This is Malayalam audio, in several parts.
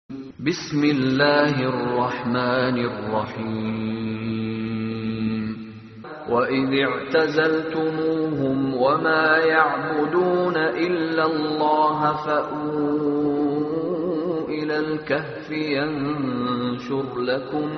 بسم الله الرحمن الرحيم وإذ اعتزلتموهم وما يعبدون إلا الله فأووا إلى الكهف ينشر لكم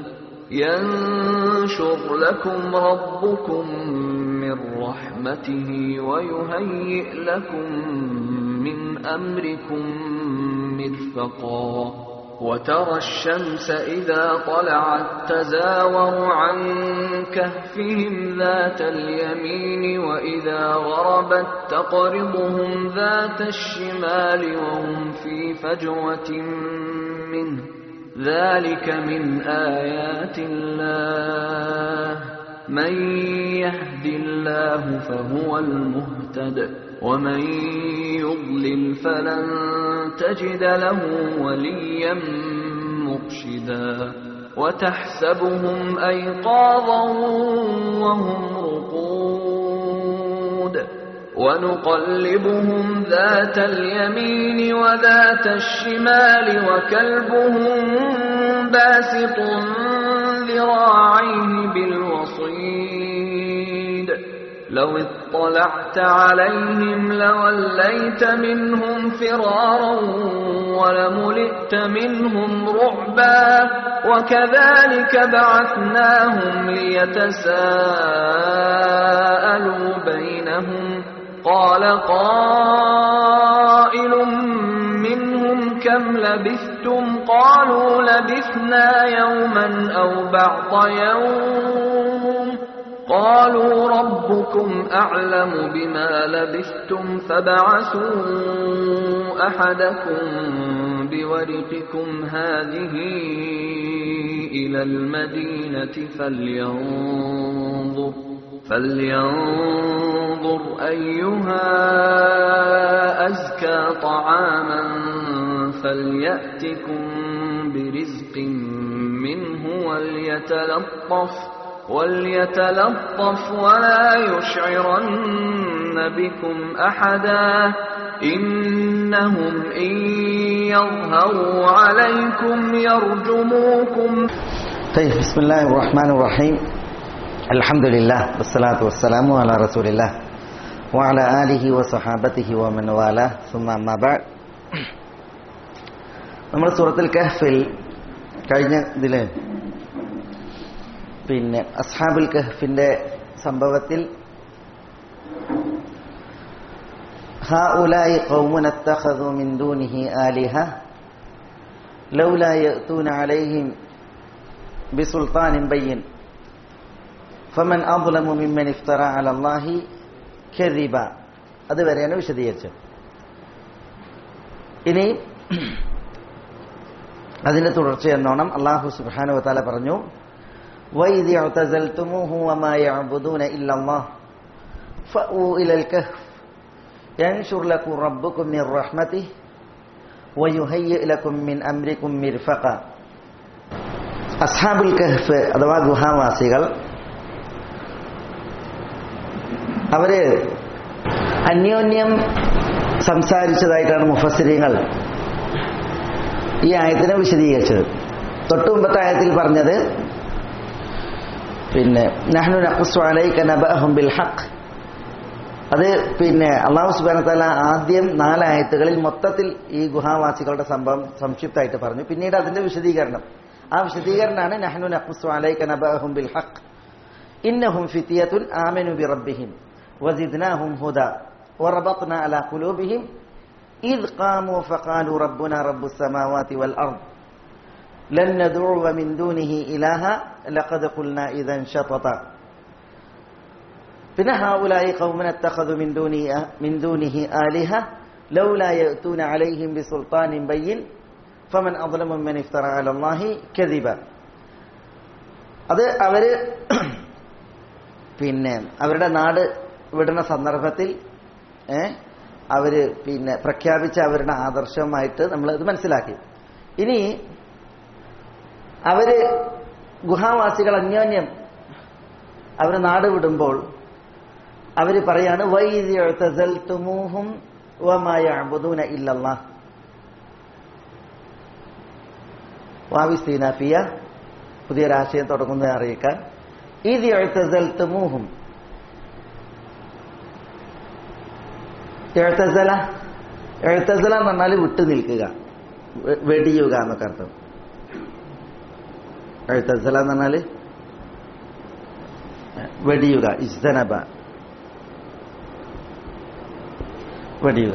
ينشر لكم ربكم من رحمته ويهيئ لكم من أمركم مرفقا وترى الشمس إذا طلعت تزاور عن كهفهم ذات اليمين وإذا غربت تقرضهم ذات الشمال وهم في فجوة منه ذلك من آيات الله من يهد الله فهو المهتد ومن يضلل فلن تجد له وليا مرشدا وتحسبهم أيقاظا وهم رقود ونقلبهم ذات اليمين وذات الشمال وكلبهم باسط ذراعيه بالوصيد لو اطلعت عليهم لوليت منهم فرارا ولملئت منهم رعبا وكذلك بعثناهم ليتساءلوا بينهم قال قائل منهم كم لبثتم قالوا لبثنا يوما أو بعض يوم قالوا ربكم أعلم بما لبثتم فبعثوا أحدكم بورقكم هذه إلى المدينة فلينظر فلينظر أيها أزكى طعاما فليأتكم برزق منه وليتلطف وليتلطف ولا يشعرن بكم أحدا إنهم إن يظهروا عليكم يرجموكم طيب بسم الله الرحمن الرحيم الحمد لله والصلاة والسلام على رسول الله وعلى آله وصحابته ومن والاه ثم أما بعد നമ്മൾ സൂറത്തുൽ കഹ്ഫിൽ കഴിഞ്ഞ ഇതിൽ പിന്നെ അസ്ഹാബുൽ കഹ്ഫിന്റെ സംഭവത്തിൽ هؤلاء قوم اتخذوا من دونه آلهة لولا يأتون عليهم بسلطان بين فمن أظلم ممن افترى على الله كذبا അതുവരെയാണ് വിശദീകരിച്ചത് ഇനി അതിന്റെ തുടർച്ച എന്നോണം അള്ളാഹു സുബ്ഹാനഹു വതആല പറഞ്ഞു وإذ اعتزلتموه وما يعبدون إلا الله فأووا إلى الكهف ينشر لكم ربكم من رحمته ويهيئ لكم من أمركم مرفقا അസ്ഹാബുൽ കഹ്ഫ് അഥവാ ഗുഹാവാസികൾ അവര് അന്യോന്യം സംസാരിച്ചതായിട്ടാണ് മുഫസ്സിരിങ്ങൾ ഈ ആയത്തിനെ വിശദീകരിച്ചത് തൊട്ടു മുമ്പത്തെ ആയത്തിൽ പറഞ്ഞത് പിന്നെ നഹ്നു നഖ്സു അലൈക നബഅഹും ബിൽ ഹഖ് അത് പിന്നെ അള്ളാഹു സുബ്ഹാനഹു തആല ആദ്യം നാലായത്തുകളിൽ മൊത്തത്തിൽ ഈ ഗുഹാവാസികളുടെ സംഭവം സംക്ഷിപ്തമായിട്ട് പറഞ്ഞു പിന്നീട് അതിന്റെ വിശദീകരണം ആ വിശദീകരണമാണ് നഹ്നു നഖ്സു അലൈക നബഅഹും ബിൽ ഹഖ് ഇന്നഹും ഫിതിയത്തുൻ ആമനു ബിറബ്ബിഹിം വസിദ്നാഹും ഹുദാ وربطنا على قلوبهم إذ قاموا فقالوا ربنا رب السماوات والأرض لن ندعو من دونه إلها لقد قلنا إذا شططا പിന്നെ هؤلاء قوم اتخذوا من دونه من دونه آلهة لولا يأتون عليهم بسلطان بين فمن أظلم من افترى على الله كذبا അത് അവര് പിന്നെ അവരുടെ നാട് വിടുന്ന സന്ദർഭത്തിൽ അവര് പിന്നെ പ്രഖ്യാപിച്ച അവരുടെ ആദർശമായിട്ട് നമ്മൾ ഇത് മനസ്സിലാക്കി ഇനി അവര് ഗുഹാവാസികൾ അന്യോന്യം അവർ നാട് വിടുമ്പോൾ അവർ പറയാണ് വൈദ്യുതൂഹും വമായ അബുദൂന ഇല്ലല്ലാ വാവി സ്തീനാഫിയ പുതിയൊരാശയം തുടങ്ങുന്നത് അറിയിക്കാൻ ഇത് എഴുത്തസൽത്തുമൂഹും എഴുത്തസല എഴുത്തസല എന്ന് പറഞ്ഞാൽ വിട്ടു നിൽക്കുക വെ- വെടിയുക എന്നൊക്കെ അർത്ഥം എഴുത്തസല എന്ന് പറഞ്ഞാൽ വെടിയുക ഇസ്തനബ വെടിയുക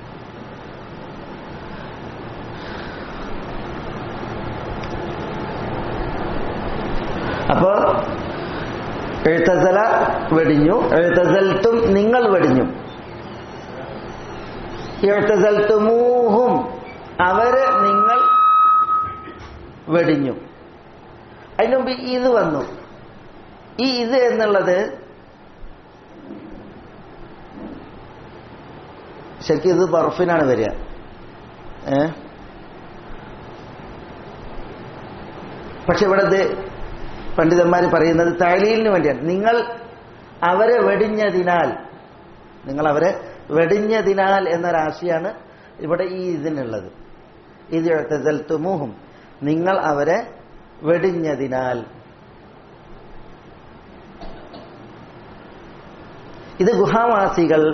അപ്പോ എഴുത്തസല വെടിഞ്ഞു എഴുത്തസൽത്തും നിങ്ങൾ വെടിഞ്ഞു എഴുത്തസൽത്തുമൂഹും അവര് നിങ്ങൾ വെടിഞ്ഞു അതിനു മുമ്പ് ഇത് വന്നു ഈ ഇത് എന്നുള്ളത് ശരിക്കും ഇത് ബർഫിനാണ് വരിക ഏ പക്ഷെ ഇവിടെ ഇത് പണ്ഡിതന്മാർ പറയുന്നത് തഴലീലിന് വേണ്ടിയാണ് നിങ്ങൾ അവരെ വെടിഞ്ഞതിനാൽ നിങ്ങൾ അവരെ വെടിഞ്ഞതിനാൽ എന്ന രാശിയാണ് ഇവിടെ ഈ ഇതിനുള്ളത് ഇത് എഴുത്തൽത്തുമൂഹും നിങ്ങൾ അവരെ വെടിഞ്ഞതിനാൽ ഇത് ഗുഹാവാസികൾ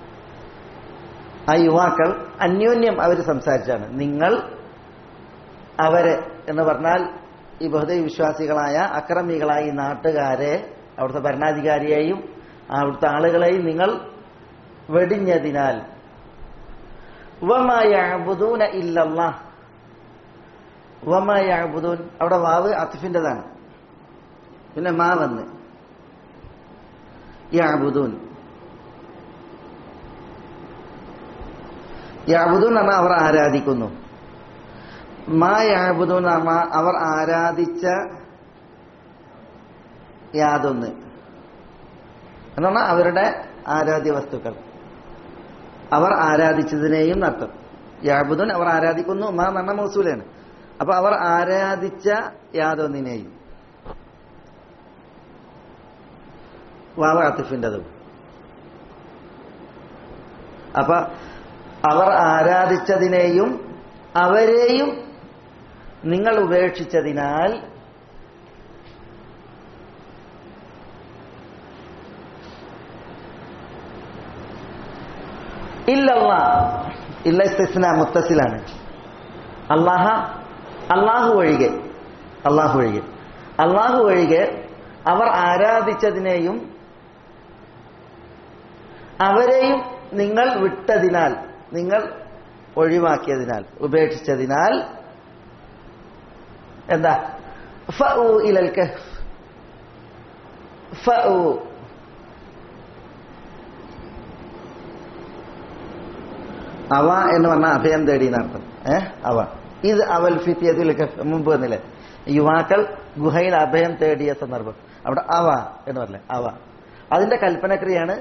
ആ യുവാക്കൾ അന്യോന്യം അവർ സംസാരിച്ചാണ് നിങ്ങൾ അവരെ എന്ന് പറഞ്ഞാൽ ഈ ബഹുദൈ വിശ്വാസികളായ അക്രമികളായ ഈ നാട്ടുകാരെ അവിടുത്തെ ഭരണാധികാരിയെയും അവിടുത്തെ ആളുകളെയും നിങ്ങൾ വെടിഞ്ഞതിനാൽ വമായബുദൂന ഇല്ലല്ലാ വമായബുദൂൻ അവിടെ വാവ് അത്തിഫിൻ്റെതാണ് പിന്നെ മാ വന്ന് യാബുദൂൻ യാബുദൂൻ പറഞ്ഞാൽ അവർ ആരാധിക്കുന്നു മാ യാബുദൂൻ പറഞ്ഞ അവർ ആരാധിച്ച യാതൊന്ന് എന്ന് പറഞ്ഞാൽ അവരുടെ ആരാധ്യ വസ്തുക്കൾ അവർ ആരാധിച്ചതിനെയും നട്ടം യാബുദൂൻ അവർ ആരാധിക്കുന്നു മാ എന്ന മൗസൂലാണ് അപ്പൊ അവർ ആരാധിച്ച യാതൊന്നിനെയും വാവ അത്തിഫിൻ്റെതും അപ്പൊ അവർ ആരാധിച്ചതിനെയും അവരെയും നിങ്ങൾ ഉപേക്ഷിച്ചതിനാൽ ഇല്ലല്ല ഇല്ല ഇസ്തിസ്ന മുത്തസിലാണ് അള്ളാഹ അള്ളാഹു ഒഴികെ അള്ളാഹു ഒഴികെ അള്ളാഹു ഒഴികെ അവർ ആരാധിച്ചതിനെയും അവരെയും നിങ്ങൾ വിട്ടതിനാൽ നിങ്ങൾ ഒഴിവാക്കിയതിനാൽ ഉപേക്ഷിച്ചതിനാൽ എന്താ ഫഉ ഇലൽ കഹ്ഫ് ഫഉ അവ എന്ന് പറഞ്ഞാൽ അഭയം തേടി എന്നർത്ഥം ഏ അവ ഇത് അവൽ ഫിത്തിയതിൽ കഹ്ഫ് മുമ്പ് വന്നില്ലേ യുവാക്കൾ ഗുഹയിൽ അഭയം തേടിയ സന്ദർഭം അവിടെ അവ എന്ന് പറഞ്ഞില്ലേ അവ അതിന്റെ കൽപ്പനക്രിയയാണ്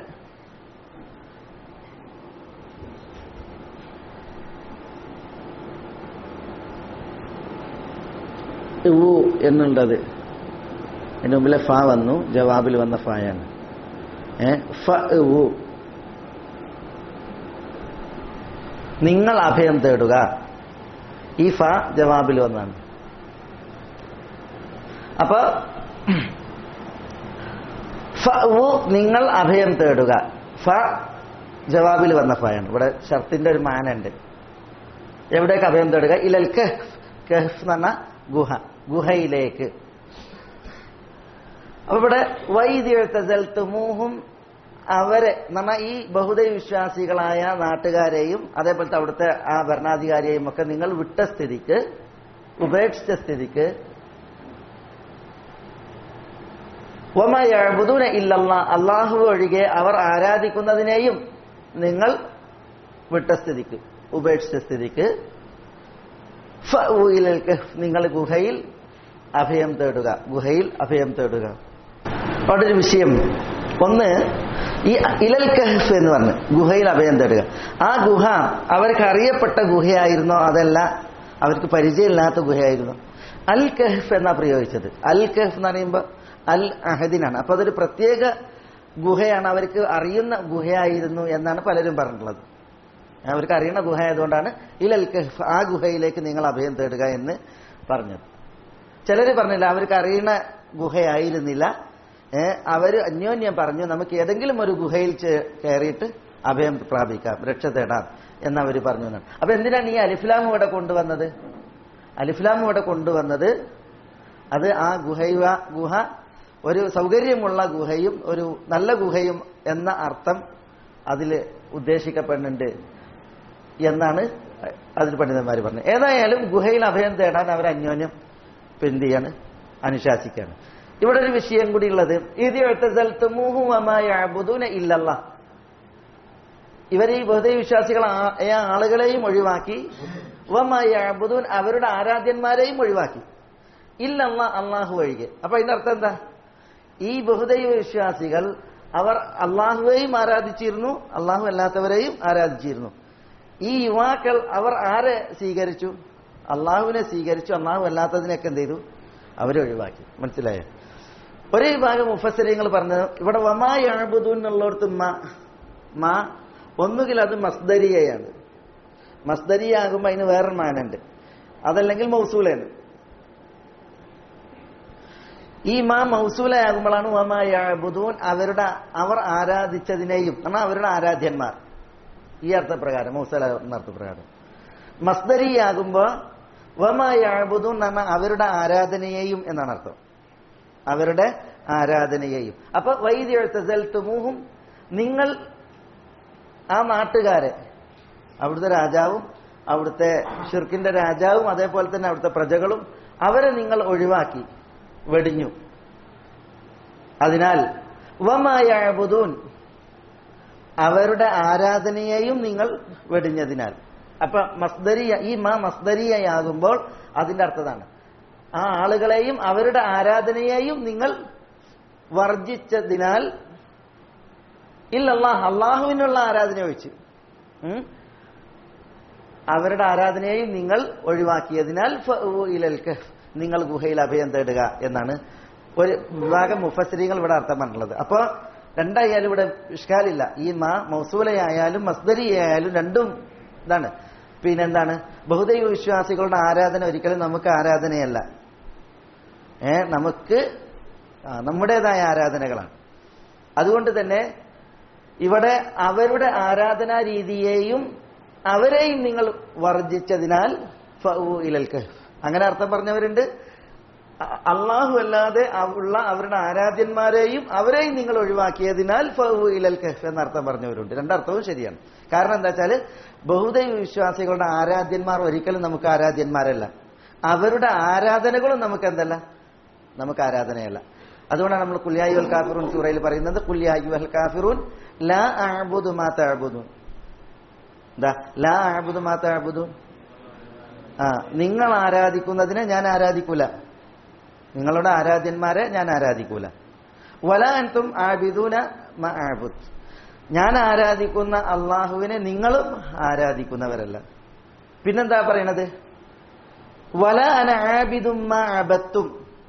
ഉ എന്നുള്ളത് അതിന് മുമ്പിലെ ഫ വന്നു ജവാബിൽ വന്ന ഫായാണ് ഏ ഫ ഉ നിങ്ങൾ അഭയം തേടുക ഈ ഫ ജവാബിൽ വന്നാണ് അപ്പൊ ഫ ഉ നിങ്ങൾ അഭയം തേടുക ഫ ജവാബിൽ വന്ന ഫയാണ് ഇവിടെ ഷർത്തിന്റെ ഒരു മാനുണ്ട് എവിടേക്ക് അഭയം തേടുക ഇലൽ കഹ്ഫ് കഹ്ഫ് എന്ന് പറഞ്ഞ ഗുഹ ഗുഹയിലേക്ക് അപ്പൊ ഇവിടെ വൈദ്യുതൂഹും അവരെ നമ്മ ഈ ബഹുദൈ വിശ്വാസികളായ നാട്ടുകാരെയും അതേപോലത്തെ അവിടുത്തെ ആ ഭരണാധികാരിയെയും ഒക്കെ നിങ്ങൾ വിട്ട സ്ഥിതിക്ക് ഉപേക്ഷിച്ച സ്ഥിതിക്ക് ഒമയബുദൂന ഇല്ലല്ല അള്ളാഹു ഒഴികെ അവർ ആരാധിക്കുന്നതിനെയും നിങ്ങൾ വിട്ട സ്ഥിതിക്ക് ഉപേക്ഷിച്ച സ്ഥിതിക്ക് ഫഉ ഇലൽ കഹ്ഫ് നിങ്ങൾ ഗുഹയിൽ അഭയം തേടുക ഗുഹയിൽ അഭയം തേടുക അവിടെ ഒരു വിഷയം ഒന്ന് ഈ ഇലൽ കഹ്ഫ് എന്ന് പറഞ്ഞ് ഗുഹയിൽ അഭയം തേടുക ആ ഗുഹ അവർക്ക് അറിയപ്പെട്ട ഗുഹയായിരുന്നോ അതല്ല അവർക്ക് പരിചയമില്ലാത്ത ഗുഹയായിരുന്നു അൽ കഹ്ഫ് എന്നാ പ്രയോഗിച്ചത് അൽ കഹ്ഫ് എന്ന് പറയുമ്പോൾ അൽ അഹദിനാണ് അപ്പൊ അതൊരു പ്രത്യേക ഗുഹയാണ് അവർക്ക് അറിയുന്ന ഗുഹയായിരുന്നു എന്നാണ് പലരും പറഞ്ഞിട്ടുള്ളത് അവർക്ക് അറിയുന്ന ഗുഹ ആയതുകൊണ്ടാണ് ഇലൽ കഹ്ഫ് ആ ഗുഹയിലേക്ക് നിങ്ങൾ അഭയം തേടുക എന്ന് പറഞ്ഞത് ചിലർ പറഞ്ഞില്ല അവർക്ക് അറിയുന്ന ഗുഹയായിരുന്നില്ല ഏ, അവര് അന്യോന്യം പറഞ്ഞു നമുക്ക് ഏതെങ്കിലും ഒരു ഗുഹയിൽ ചെ- കയറിയിട്ട് അഭയം പ്രാപിക്കാം രക്ഷ തേടാം എന്നവർ പറഞ്ഞു എന്നാണ് അപ്പൊ എന്തിനാണ് ഈ അലിഫ്ലാം ഇവിടെ കൊണ്ടുവന്നത് അലിഫ്ലാം ഇവിടെ കൊണ്ടുവന്നത് അത് ആ ഗുഹ ഗുഹ ഒരു സൗകര്യമുള്ള ഗുഹയും ഒരു നല്ല ഗുഹയും എന്ന അർത്ഥം അതിൽ ഉദ്ദേശിക്കപ്പെടുന്നുണ്ട് എന്നാണ് അതിൽ പണ്ഡിതന്മാർ പറഞ്ഞത് ഏതായാലും ഗുഹയിൽ അഭയം തേടാൻ അവർ അന്യോന്യം ഇപ്പൊ എന്ത് ചെയ്യാണ് അനുശാസിക്കുകയാണ് ഇവിടെ ഒരു വിഷയം കൂടി ഉള്ളത് ഇത് എഴുത്തൂഹുമായ ഇല്ലല്ല ഇവർ ഈ ബഹുദൈവ വിശ്വാസികൾ ആളുകളെയും ഒഴിവാക്കി വമായാബുദൂൻ അവരുടെ ആരാധ്യന്മാരെയും ഒഴിവാക്കി ഇല്ലല്ല അള്ളാഹു ഒഴികെ അപ്പൊ അതിന്റെ അർത്ഥം എന്താ ഈ ബഹുദൈവ വിശ്വാസികൾ അവർ അള്ളാഹുവേയും ആരാധിച്ചിരുന്നു അള്ളാഹു അല്ലാത്തവരെയും ആരാധിച്ചിരുന്നു ഈ യുവാക്കൾ അവർ ആരെ സ്വീകരിച്ചു അള്ളാഹുവിനെ സ്വീകരിച്ചു അള്ളാഹു അല്ലാത്തതിനെയൊക്കെ എന്ത് ചെയ്തു അവരെ ഒഴിവാക്കി മനസ്സിലായോ ഒരേ വിഭാഗം മുഫസരിങ്ങൾ പറഞ്ഞത് ഇവിടെ വമായി അഴുബുദു എന്നുള്ളിടത്ത് മാ മാ ഒന്നുകിൽ അത് മസ്ദരിയയാണ് മസ്ദരിയാകുമ്പോൾ അതിന് വേറൊരു മാനുണ്ട് അതല്ലെങ്കിൽ മൗസൂലയാണ് ഈ മാ മൗസൂലയാകുമ്പോഴാണ് വമായാബുദൂൻ അവരുടെ അവർ ആരാധിച്ചതിനെയും എന്നാൽ അവരുടെ ആരാധ്യന്മാർ ഈ അർത്ഥപ്രകാരം മൗസല എന്ന അർത്ഥപ്രകാരം മസ്ദരിയാകുമ്പോ വമായാബുദൂൻ എന്ന് പറഞ്ഞാൽ അവരുടെ ആരാധനയെയും എന്നാണ് അർത്ഥം അവരുടെ ആരാധനയെയും അപ്പൊ വൈദ്യുമുഹും നിങ്ങൾ ആ നാട്ടുകാരെ അവിടുത്തെ രാജാവും അവിടുത്തെ ഷിർക്കിന്റെ രാജാവും അതേപോലെ തന്നെ അവിടുത്തെ പ്രജകളും അവരെ നിങ്ങൾ ഒഴിവാക്കി വെടിഞ്ഞു അതിനാൽ വമായാബുദൂൻ അവരുടെ ആരാധനയെയും നിങ്ങൾ വെടിഞ്ഞതിനാൽ അപ്പൊ മസ്ദരിയ ഈ മാ മസ്ദരിയയാകുമ്പോൾ അതിന്റെ അർത്ഥതാണ് ആ ആളുകളെയും അവരുടെ ആരാധനയെയും നിങ്ങൾ വർജിച്ചതിനാൽ ഇല്ലല്ലാഹ് അള്ളാഹുവിനുള്ള ആരാധന ഒഴിച്ച് ഉം? അവരുടെ ആരാധനയെയും നിങ്ങൾ ഒഴിവാക്കിയതിനാൽ ഫഅ്വു ഇലൽ കഹ്ഫ്. നിങ്ങൾ ഗുഹയിൽ അഭയം തേടുക എന്നാണ് ഒരു വിഭാഗം മുഫസ്രീങ്ങൾ ഇവിടെ അർത്ഥം പറഞ്ഞിട്ടുള്ളത് അപ്പൊ രണ്ടായാലും ഇവിടെ ഇഷ്കാലില്ല ഈ മാ മൗസൂലയായാലും മസ്ദരിയായാലും രണ്ടും ഇതാണ് പിന്നെന്താണ് ബഹുദൈവ വിശ്വാസികളുടെ ആരാധന ഒരിക്കലും നമുക്ക് ആരാധനയല്ല ഏ നമുക്ക് ആ, നമ്മുടേതായ ആരാധനകളാണ് അതുകൊണ്ട് തന്നെ ഇവിടെ അവരുടെ ആരാധനാ രീതിയെയും അവരെയും നിങ്ങൾ വർജിച്ചതിനാൽ ഫഅ്വു ഇലൽ കഹ്ഫ്. അങ്ങനെ അർത്ഥം പറഞ്ഞവരുണ്ട് അ- അള്ളാഹു അല്ലാതെ അവ- ഉള്ള അവരുടെ ആരാധ്യന്മാരെയും അവരെയും നിങ്ങൾ ഒഴിവാക്കിയതിനാൽ ഫഅ്വു ഇലൽ കഹ്ഫ് എന്ന അർത്ഥം പറഞ്ഞവരുണ്ട് രണ്ടർത്ഥവും ശരിയാണ് കാരണം എന്താ വെച്ചാൽ ബഹുദൈവ വിശ്വാസികളുടെ ആരാധ്യന്മാർ ഒരിക്കലും നമുക്ക് ആരാധ്യന്മാരല്ല അവരുടെ ആരാധനകളും നമുക്ക് എന്തല്ല നമുക്ക് ആരാധനയല്ല അതുകൊണ്ടാണ് നമ്മൾ കുല്യായു അൽ കാഫിറൂൻ സൂറയിൽ പറയുന്നത് കുല്യായു അൽ കാഫിറൂൻ ലാ അഅബുദു മാ തഅബുദു എന്താ ലാ അഅബുദു മാ തഅബുദു ആ നിങ്ങൾ ആരാധിക്കുന്നതിനെ ഞാൻ ആരാധിക്കൂല നിങ്ങളുടെ ആരാധ്യന്മാരെ ഞാൻ ആരാധിക്കൂല വല അൻതും ആബിദൂന മ ആബുദ് ഞാൻ ആരാധിക്കുന്ന അള്ളാഹുവിനെ നിങ്ങളും ആരാധിക്കുന്നവരല്ല പിന്നെന്താ പറയണത് വല അന ആബിദും മ അബത്തും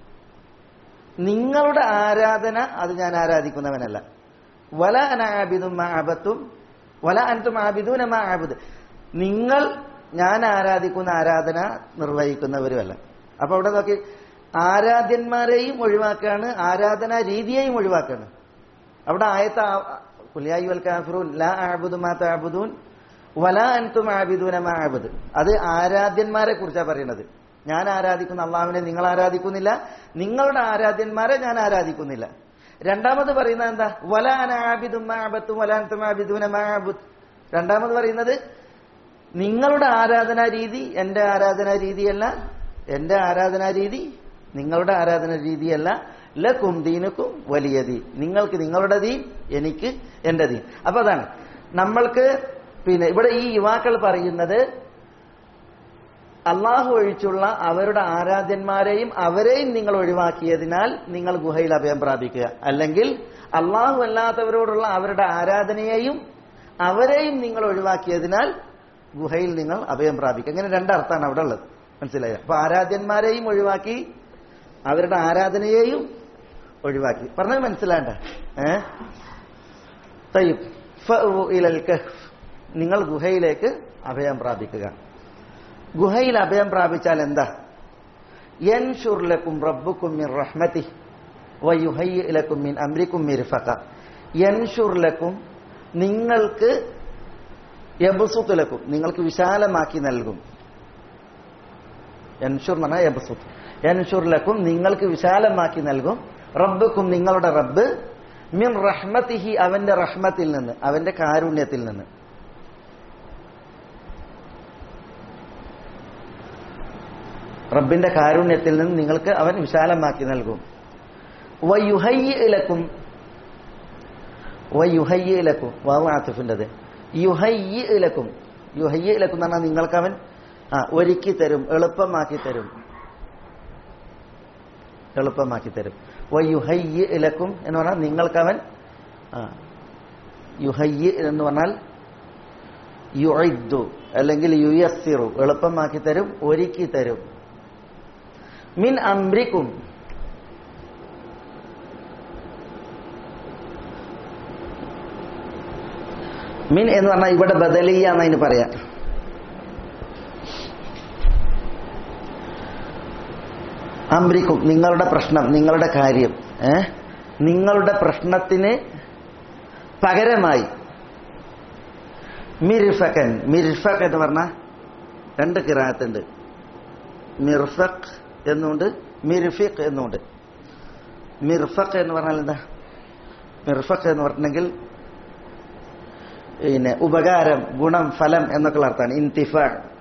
നിങ്ങളുടെ ആരാധന അത് ഞാൻ ആരാധിക്കുന്നവനല്ല വല അന ആബിദും മ അബത്തും വല അൻതും ആബിദൂന മ ആബുദ് നിങ്ങൾ ഞാൻ ആരാധിക്കുന്ന ആരാധന നിർവഹിക്കുന്നവരുമല്ല അപ്പൊ അവിടെ നോക്കി ആരാധ്യന്മാരെയും ഒഴിവാക്കാണ് ആരാധനാ രീതിയെയും ഒഴിവാക്കാണ് അവിടെ ആയത്ത കുലിയായി വൽ കാഫിറൂൻ ലാ ആബുദു മാ തഅബുദൂൻ വലാ അൻതും ആബിദൂന മാ അബുദ് അത് ആരാധ്യന്മാരെ കുറിച്ചാണ് പറയുന്നത് ഞാൻ ആരാധിക്കുന്ന അള്ളാഹുവിനെ നിങ്ങൾ ആരാധിക്കുന്നില്ല നിങ്ങളുടെ ആരാധ്യന്മാരെ ഞാൻ ആരാധിക്കുന്നില്ല രണ്ടാമത് പറയുന്നത് എന്താ വലാന ആബിദും മാ അബത്തും വലാൻതും ആബിദൂന മാ അബുദ് രണ്ടാമത് പറയുന്നത് നിങ്ങളുടെ ആരാധനാ രീതി എന്റെ ആരാധനാ രീതിയല്ല എന്റെ ആരാധനാ രീതി നിങ്ങളുടെ ആരാധന രീതിയല്ല ലക്കും ദീനുക്കും വലിയ ദീൻ നിങ്ങൾക്ക് നിങ്ങളുടെ ദീൻ എനിക്ക് എന്റെ ദീൻ അപ്പൊ അതാണ് നമ്മൾക്ക് പിന്നെ ഇവിടെ ഈ യുവാക്കൾ പറയുന്നത് അള്ളാഹു ഒഴിച്ചുള്ള അവരുടെ ആരാധ്യന്മാരെയും അവരെയും നിങ്ങൾ ഒഴിവാക്കിയതിനാൽ നിങ്ങൾ ഗുഹയിൽ അഭയം പ്രാപിക്കുക അല്ലെങ്കിൽ അള്ളാഹു അല്ലാത്തവരോടുള്ള അവരുടെ ആരാധനയെയും അവരെയും നിങ്ങൾ ഒഴിവാക്കിയതിനാൽ ഗുഹയിൽ നിങ്ങൾ അഭയം പ്രാപിക്കുക അങ്ങനെ രണ്ടർത്ഥമാണ് അവിടെ ഉള്ളത് മനസ്സിലായോ അപ്പൊ ആരാധ്യന്മാരെയും ഒഴിവാക്കി അവരുടെ ആരാധനയെയും ഒഴിവാക്കി പറഞ്ഞത് മനസ്സിലാണ്ട ഏ തയ്യബ് ഫഅ്വു ഇലൽ കഹ്ഫ്. നിങ്ങൾ ഗുഹയിലേക്ക് അഭയം പ്രാപിക്കുക ഗുഹയിൽ അഭയം പ്രാപിച്ചാൽ എന്താ യൻഷുർ ലക്കും റബ്ബുക്കും മിൻ റഹ്മതി വയുഹയ്യ ലക്കും മിൻ അംരിക്കും മിർഫഖ യൻഷുർ ലക്കും നിങ്ങൾക്ക് യബസുത്ത് ലക്കും നിങ്ങൾക്ക് വിശാലമാക്കി നൽകും യൻഷുർ എന്ന് പറഞ്ഞാൽ യബസുത്ത് യൻഷുർ ലക്കും നിങ്ങൾക്ക് വിശാലമാക്കി നൽകും റബ്ബുക്കും നിങ്ങളുടെ റബ്ബ് മിൻ റഹ്മത്തിഹി അവന്റെ റഹ്മത്തിൽ നിന്ന് അവന്റെ കാരുണ്യത്തിൽ നിന്ന് റബ്ബിന്റെ കാരുണ്യത്തിൽ നിന്ന് നിങ്ങൾക്ക് അവൻ വിശാലമാക്കി നൽകും വയുഹയ്യലക്കും വയുഹയ്യലക്കും വാവ് ആസിഫിൻ്റെത് യുഹയ്യലക്കും യുഹയ്യലക്കും എന്ന് പറഞ്ഞാൽ നിങ്ങൾക്ക് അവൻ ആ ഒരുക്കി തരും എളുപ്പമാക്കി തരും എളുപ്പമാക്കി തരും വയുഹയ്യലക്കും എന്ന് പറഞ്ഞാൽ നിങ്ങൾക്കവൻ ആ യുഹയ്യ എന്ന് പറഞ്ഞാൽ യുഇദ്ദു അല്ലെങ്കിൽ യുയസ്സിറു എളുപ്പമാക്കി തരും ഒരുക്കി തരും മിൻ അംരിക്കും മിൻ എന്ന് പറഞ്ഞാൽ ഇവിടെ ബദലിയ എന്നതിന് പറയാം അംരിക്കും നിങ്ങളുടെ പ്രശ്നം നിങ്ങളുടെ കാര്യം ഏ നിങ്ങളുടെ പ്രശ്നത്തിന് പകരമായി മിർഫക്കൻ മിർഫക്ക് എന്ന് പറഞ്ഞ രണ്ട് കിറാത്തുണ്ട് മിർഫക് എന്നുണ്ട് മിർഫിഖ് എന്നുണ്ട് മിർഫഖ് എന്ന് പറഞ്ഞാൽ എന്താ മിർഫഖ് എന്ന് പറഞ്ഞെങ്കിൽ പിന്നെ ഉപകാരം ഗുണം ഫലം എന്നൊക്കെയുള്ള അർത്ഥമാണ് ഇൻതിഫ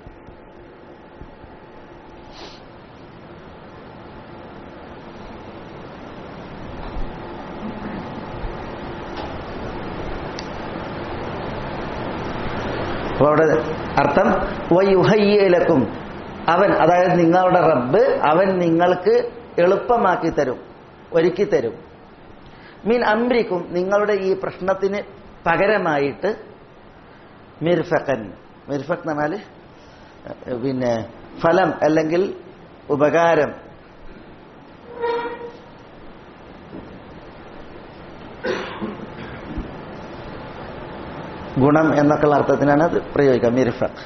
അപ്പൊ അവിടെ അർത്ഥം വയുഹയ്യലക്കും അവൻ അതായത് നിങ്ങളുടെ റബ്ബ് അവൻ നിങ്ങൾക്ക് എളുപ്പമാക്കി തരും ഒരുക്കി തരും മീൻ അംരിക്കും നിങ്ങളുടെ ഈ പ്രശ്നത്തിന് പകരമായിട്ട് മിർഫക്കൻ മിർഫക് എന്ന് പറഞ്ഞാൽ പിന്നെ ഫലം അല്ലെങ്കിൽ ഉപകാരം ഗുണം എന്നൊക്കെയുള്ള അർത്ഥത്തിനാണ് അത് പ്രയോഗിക്കുക മിർഫക്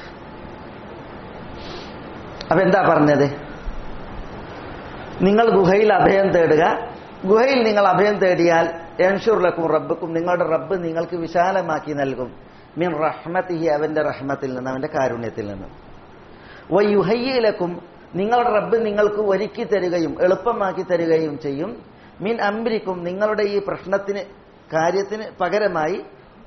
അപ്പൊ എന്താ പറഞ്ഞത് നിങ്ങൾ ഗുഹയിൽ അഭയം തേടുക ഗുഹയിൽ നിങ്ങൾ അഭയം തേടിയാൽ എൻഷുർലക്കും റബ്ബക്കും നിങ്ങളുടെ റബ്ബ് നിങ്ങൾക്ക് വിശാലമാക്കി നൽകും മീൻ റഹ്മത്തിഹി അവന്റെ റഹ്മത്തിൽ നിന്ന് അവന്റെ കാരുണ്യത്തിൽ നിന്ന് വയുഹയ്യലക്കും നിങ്ങളുടെ റബ്ബ് നിങ്ങൾക്ക് ഒരുക്കി തരികയും എളുപ്പമാക്കി തരികയും ചെയ്യും മീൻ അംബരിക്കും നിങ്ങളുടെ ഈ പ്രശ്നത്തിന് കാര്യത്തിന് പകരമായി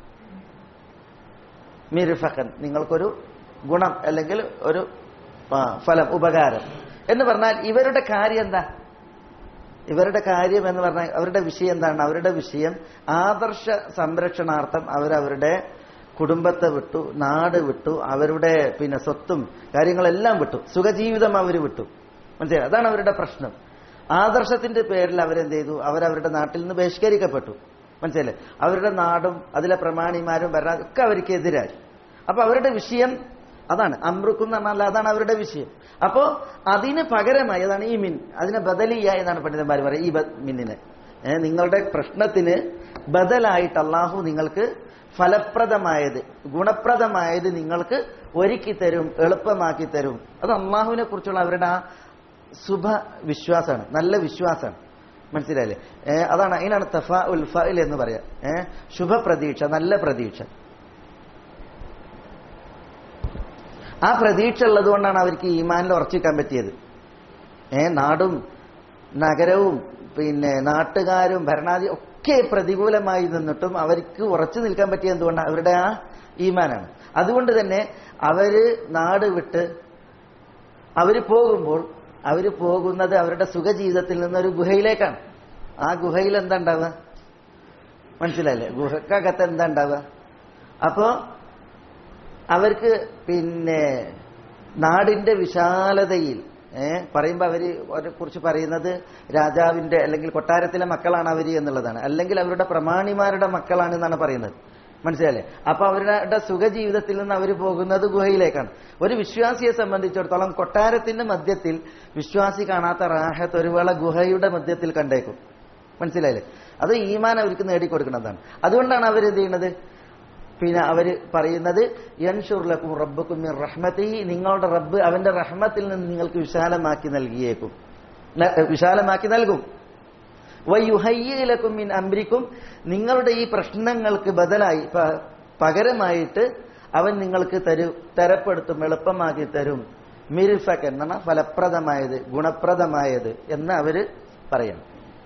മിർഫക്കൻ നിങ്ങൾക്കൊരു ഗുണം അല്ലെങ്കിൽ ഒരു ആ, ഫലം ഉപകാരം എന്ന് പറഞ്ഞാൽ ഇവരുടെ കാര്യം എന്താ ഇവരുടെ കാര്യം എന്ന് പറഞ്ഞാൽ അവരുടെ വിഷയം എന്താണ് അവരുടെ വിഷയം ആദർശ സംരക്ഷണാർത്ഥം അവരവരുടെ കുടുംബത്തെ വിട്ടു നാട് വിട്ടു അവരുടെ പിന്നെ സ്വത്തും കാര്യങ്ങളെല്ലാം വിട്ടു സുഖജീവിതം അവർ വിട്ടു മനസ്സിലായി അതാണ് അവരുടെ പ്രശ്നം ആദർശത്തിന്റെ പേരിൽ അവരെന്ത് ചെയ്തു അവരവരുടെ നാട്ടിൽ നിന്ന് ബഹിഷ്കരിക്കപ്പെട്ടു മനസ്സിലല്ലേ അവരുടെ നാടും അതിലെ പ്രമാണിമാരും ഭരണ ഒക്കെ അവർക്ക് എതിരായി അപ്പൊ അവരുടെ വിഷയം അതാണ് അമ്രുക്കും എന്ന് പറഞ്ഞാൽ അതാണ് അവരുടെ വിഷയം അപ്പോ അതിന് പകരമായി അതാണ് ഈ മിൻ അതിനെ ബദലിയ എന്നാണ് പണ്ഡിതന്മാർ പറയുക ഈ ബ- മിന്നിനെ ഏ, നിങ്ങളുടെ പ്രശ്നത്തിന് ബദലായിട്ട് അള്ളാഹു നിങ്ങൾക്ക് ഫലപ്രദമായത് ഗുണപ്രദമായത് നിങ്ങൾക്ക് ഒരുക്കി തരും എളുപ്പമാക്കി തരും അത് അള്ളാഹുവിനെ കുറിച്ചുള്ള അവരുടെ ആ ശുഭ വിശ്വാസമാണ് നല്ല വിശ്വാസമാണ് മനസ്സിലായില്ലേ ഏ, അതാണ് അതിനാണ് തഫ ഉൽ ഫഇൽ എന്ന് പറയാം ഏഹ് ശുഭപ്രതീക്ഷ നല്ല പ്രതീക്ഷ ആ പ്രതീക്ഷ ഉള്ളത് കൊണ്ടാണ് അവർക്ക് ഈമാനിൽ ഉറച്ചിക്കാൻ പറ്റിയത് ഏ നാടും നഗരവും പിന്നെ നാട്ടുകാരും ഭരണാധി ഒക്കെ പ്രതികൂലമായി നിന്നിട്ടും അവർക്ക് ഉറച്ചു നിൽക്കാൻ പറ്റിയ എന്തുകൊണ്ടാണ് അവരുടെ ആ ഈമാനാണ് അതുകൊണ്ട് തന്നെ അവര് നാട് വിട്ട് അവര് പോകുമ്പോൾ അവര് പോകുന്നത് അവരുടെ സുഖജീവിതത്തിൽ നിന്നൊരു ഗുഹയിലേക്കാണ് ആ ഗുഹയിൽ എന്താ ഉണ്ടാവുക മനസ്സിലായില്ലേ ഗുഹക്കകത്ത് എന്താ ഉണ്ടാവുക അപ്പോ അവർക്ക് പിന്നെ നാടിന്റെ വിശാലതയിൽ ഏഹ് പറയുമ്പോ അവര് അവരെ കുറിച്ച് പറയുന്നത് രാജാവിന്റെ അല്ലെങ്കിൽ കൊട്ടാരത്തിലെ മക്കളാണ് അവര് എന്നുള്ളതാണ് അല്ലെങ്കിൽ അവരുടെ പ്രമാണിമാരുടെ മക്കളാണ് എന്നാണ് പറയുന്നത് മനസ്സിലല്ലേ അപ്പൊ അവരുടെ സുഖജീവിതത്തിൽ നിന്ന് അവർ പോകുന്നത് ഗുഹയിലേക്കാണ് ഒരു വിശ്വാസിയെ സംബന്ധിച്ചിടത്തോളം കൊട്ടാരത്തിന്റെ മധ്യത്തിൽ വിശ്വാസി കാണാത്ത റാഹത്ത് ഒരു വേള ഗുഹയുടെ മധ്യത്തിൽ കണ്ടേക്കും മനസ്സിലായില്ലേ അത് ഈമാൻ അവർക്ക് നേടിക്കൊടുക്കുന്നതാണ് അതുകൊണ്ടാണ് അവർ എന്ത് ചെയ്യുന്നത് പിന്നെ അവര് പറയുന്നത് യൻഷുർലക്കും റബ്ബക്കും മിർ റഹ്മത്തി നിങ്ങളുടെ റബ്ബ് അവന്റെ റഹ്മത്തിൽ നിന്ന് നിങ്ങൾക്ക് വിശാലമാക്കി നൽകിയേക്കും ന- വിശാലമാക്കി നൽകും വയുഹയ്യലക്കും മിൻ അംരിക്കും നിങ്ങളുടെ ഈ പ്രശ്നങ്ങൾക്ക് ബദലായി പ- പകരമായിട്ട് അവൻ നിങ്ങൾക്ക് തരും തരപ്പെടുത്തും എളുപ്പമാക്കി തരും മിരുഫക്കൻ എന്ന് പറഞ്ഞാൽ ഫലപ്രദമായത് ഗുണപ്രദമായത് എന്ന് അവര് പറയണം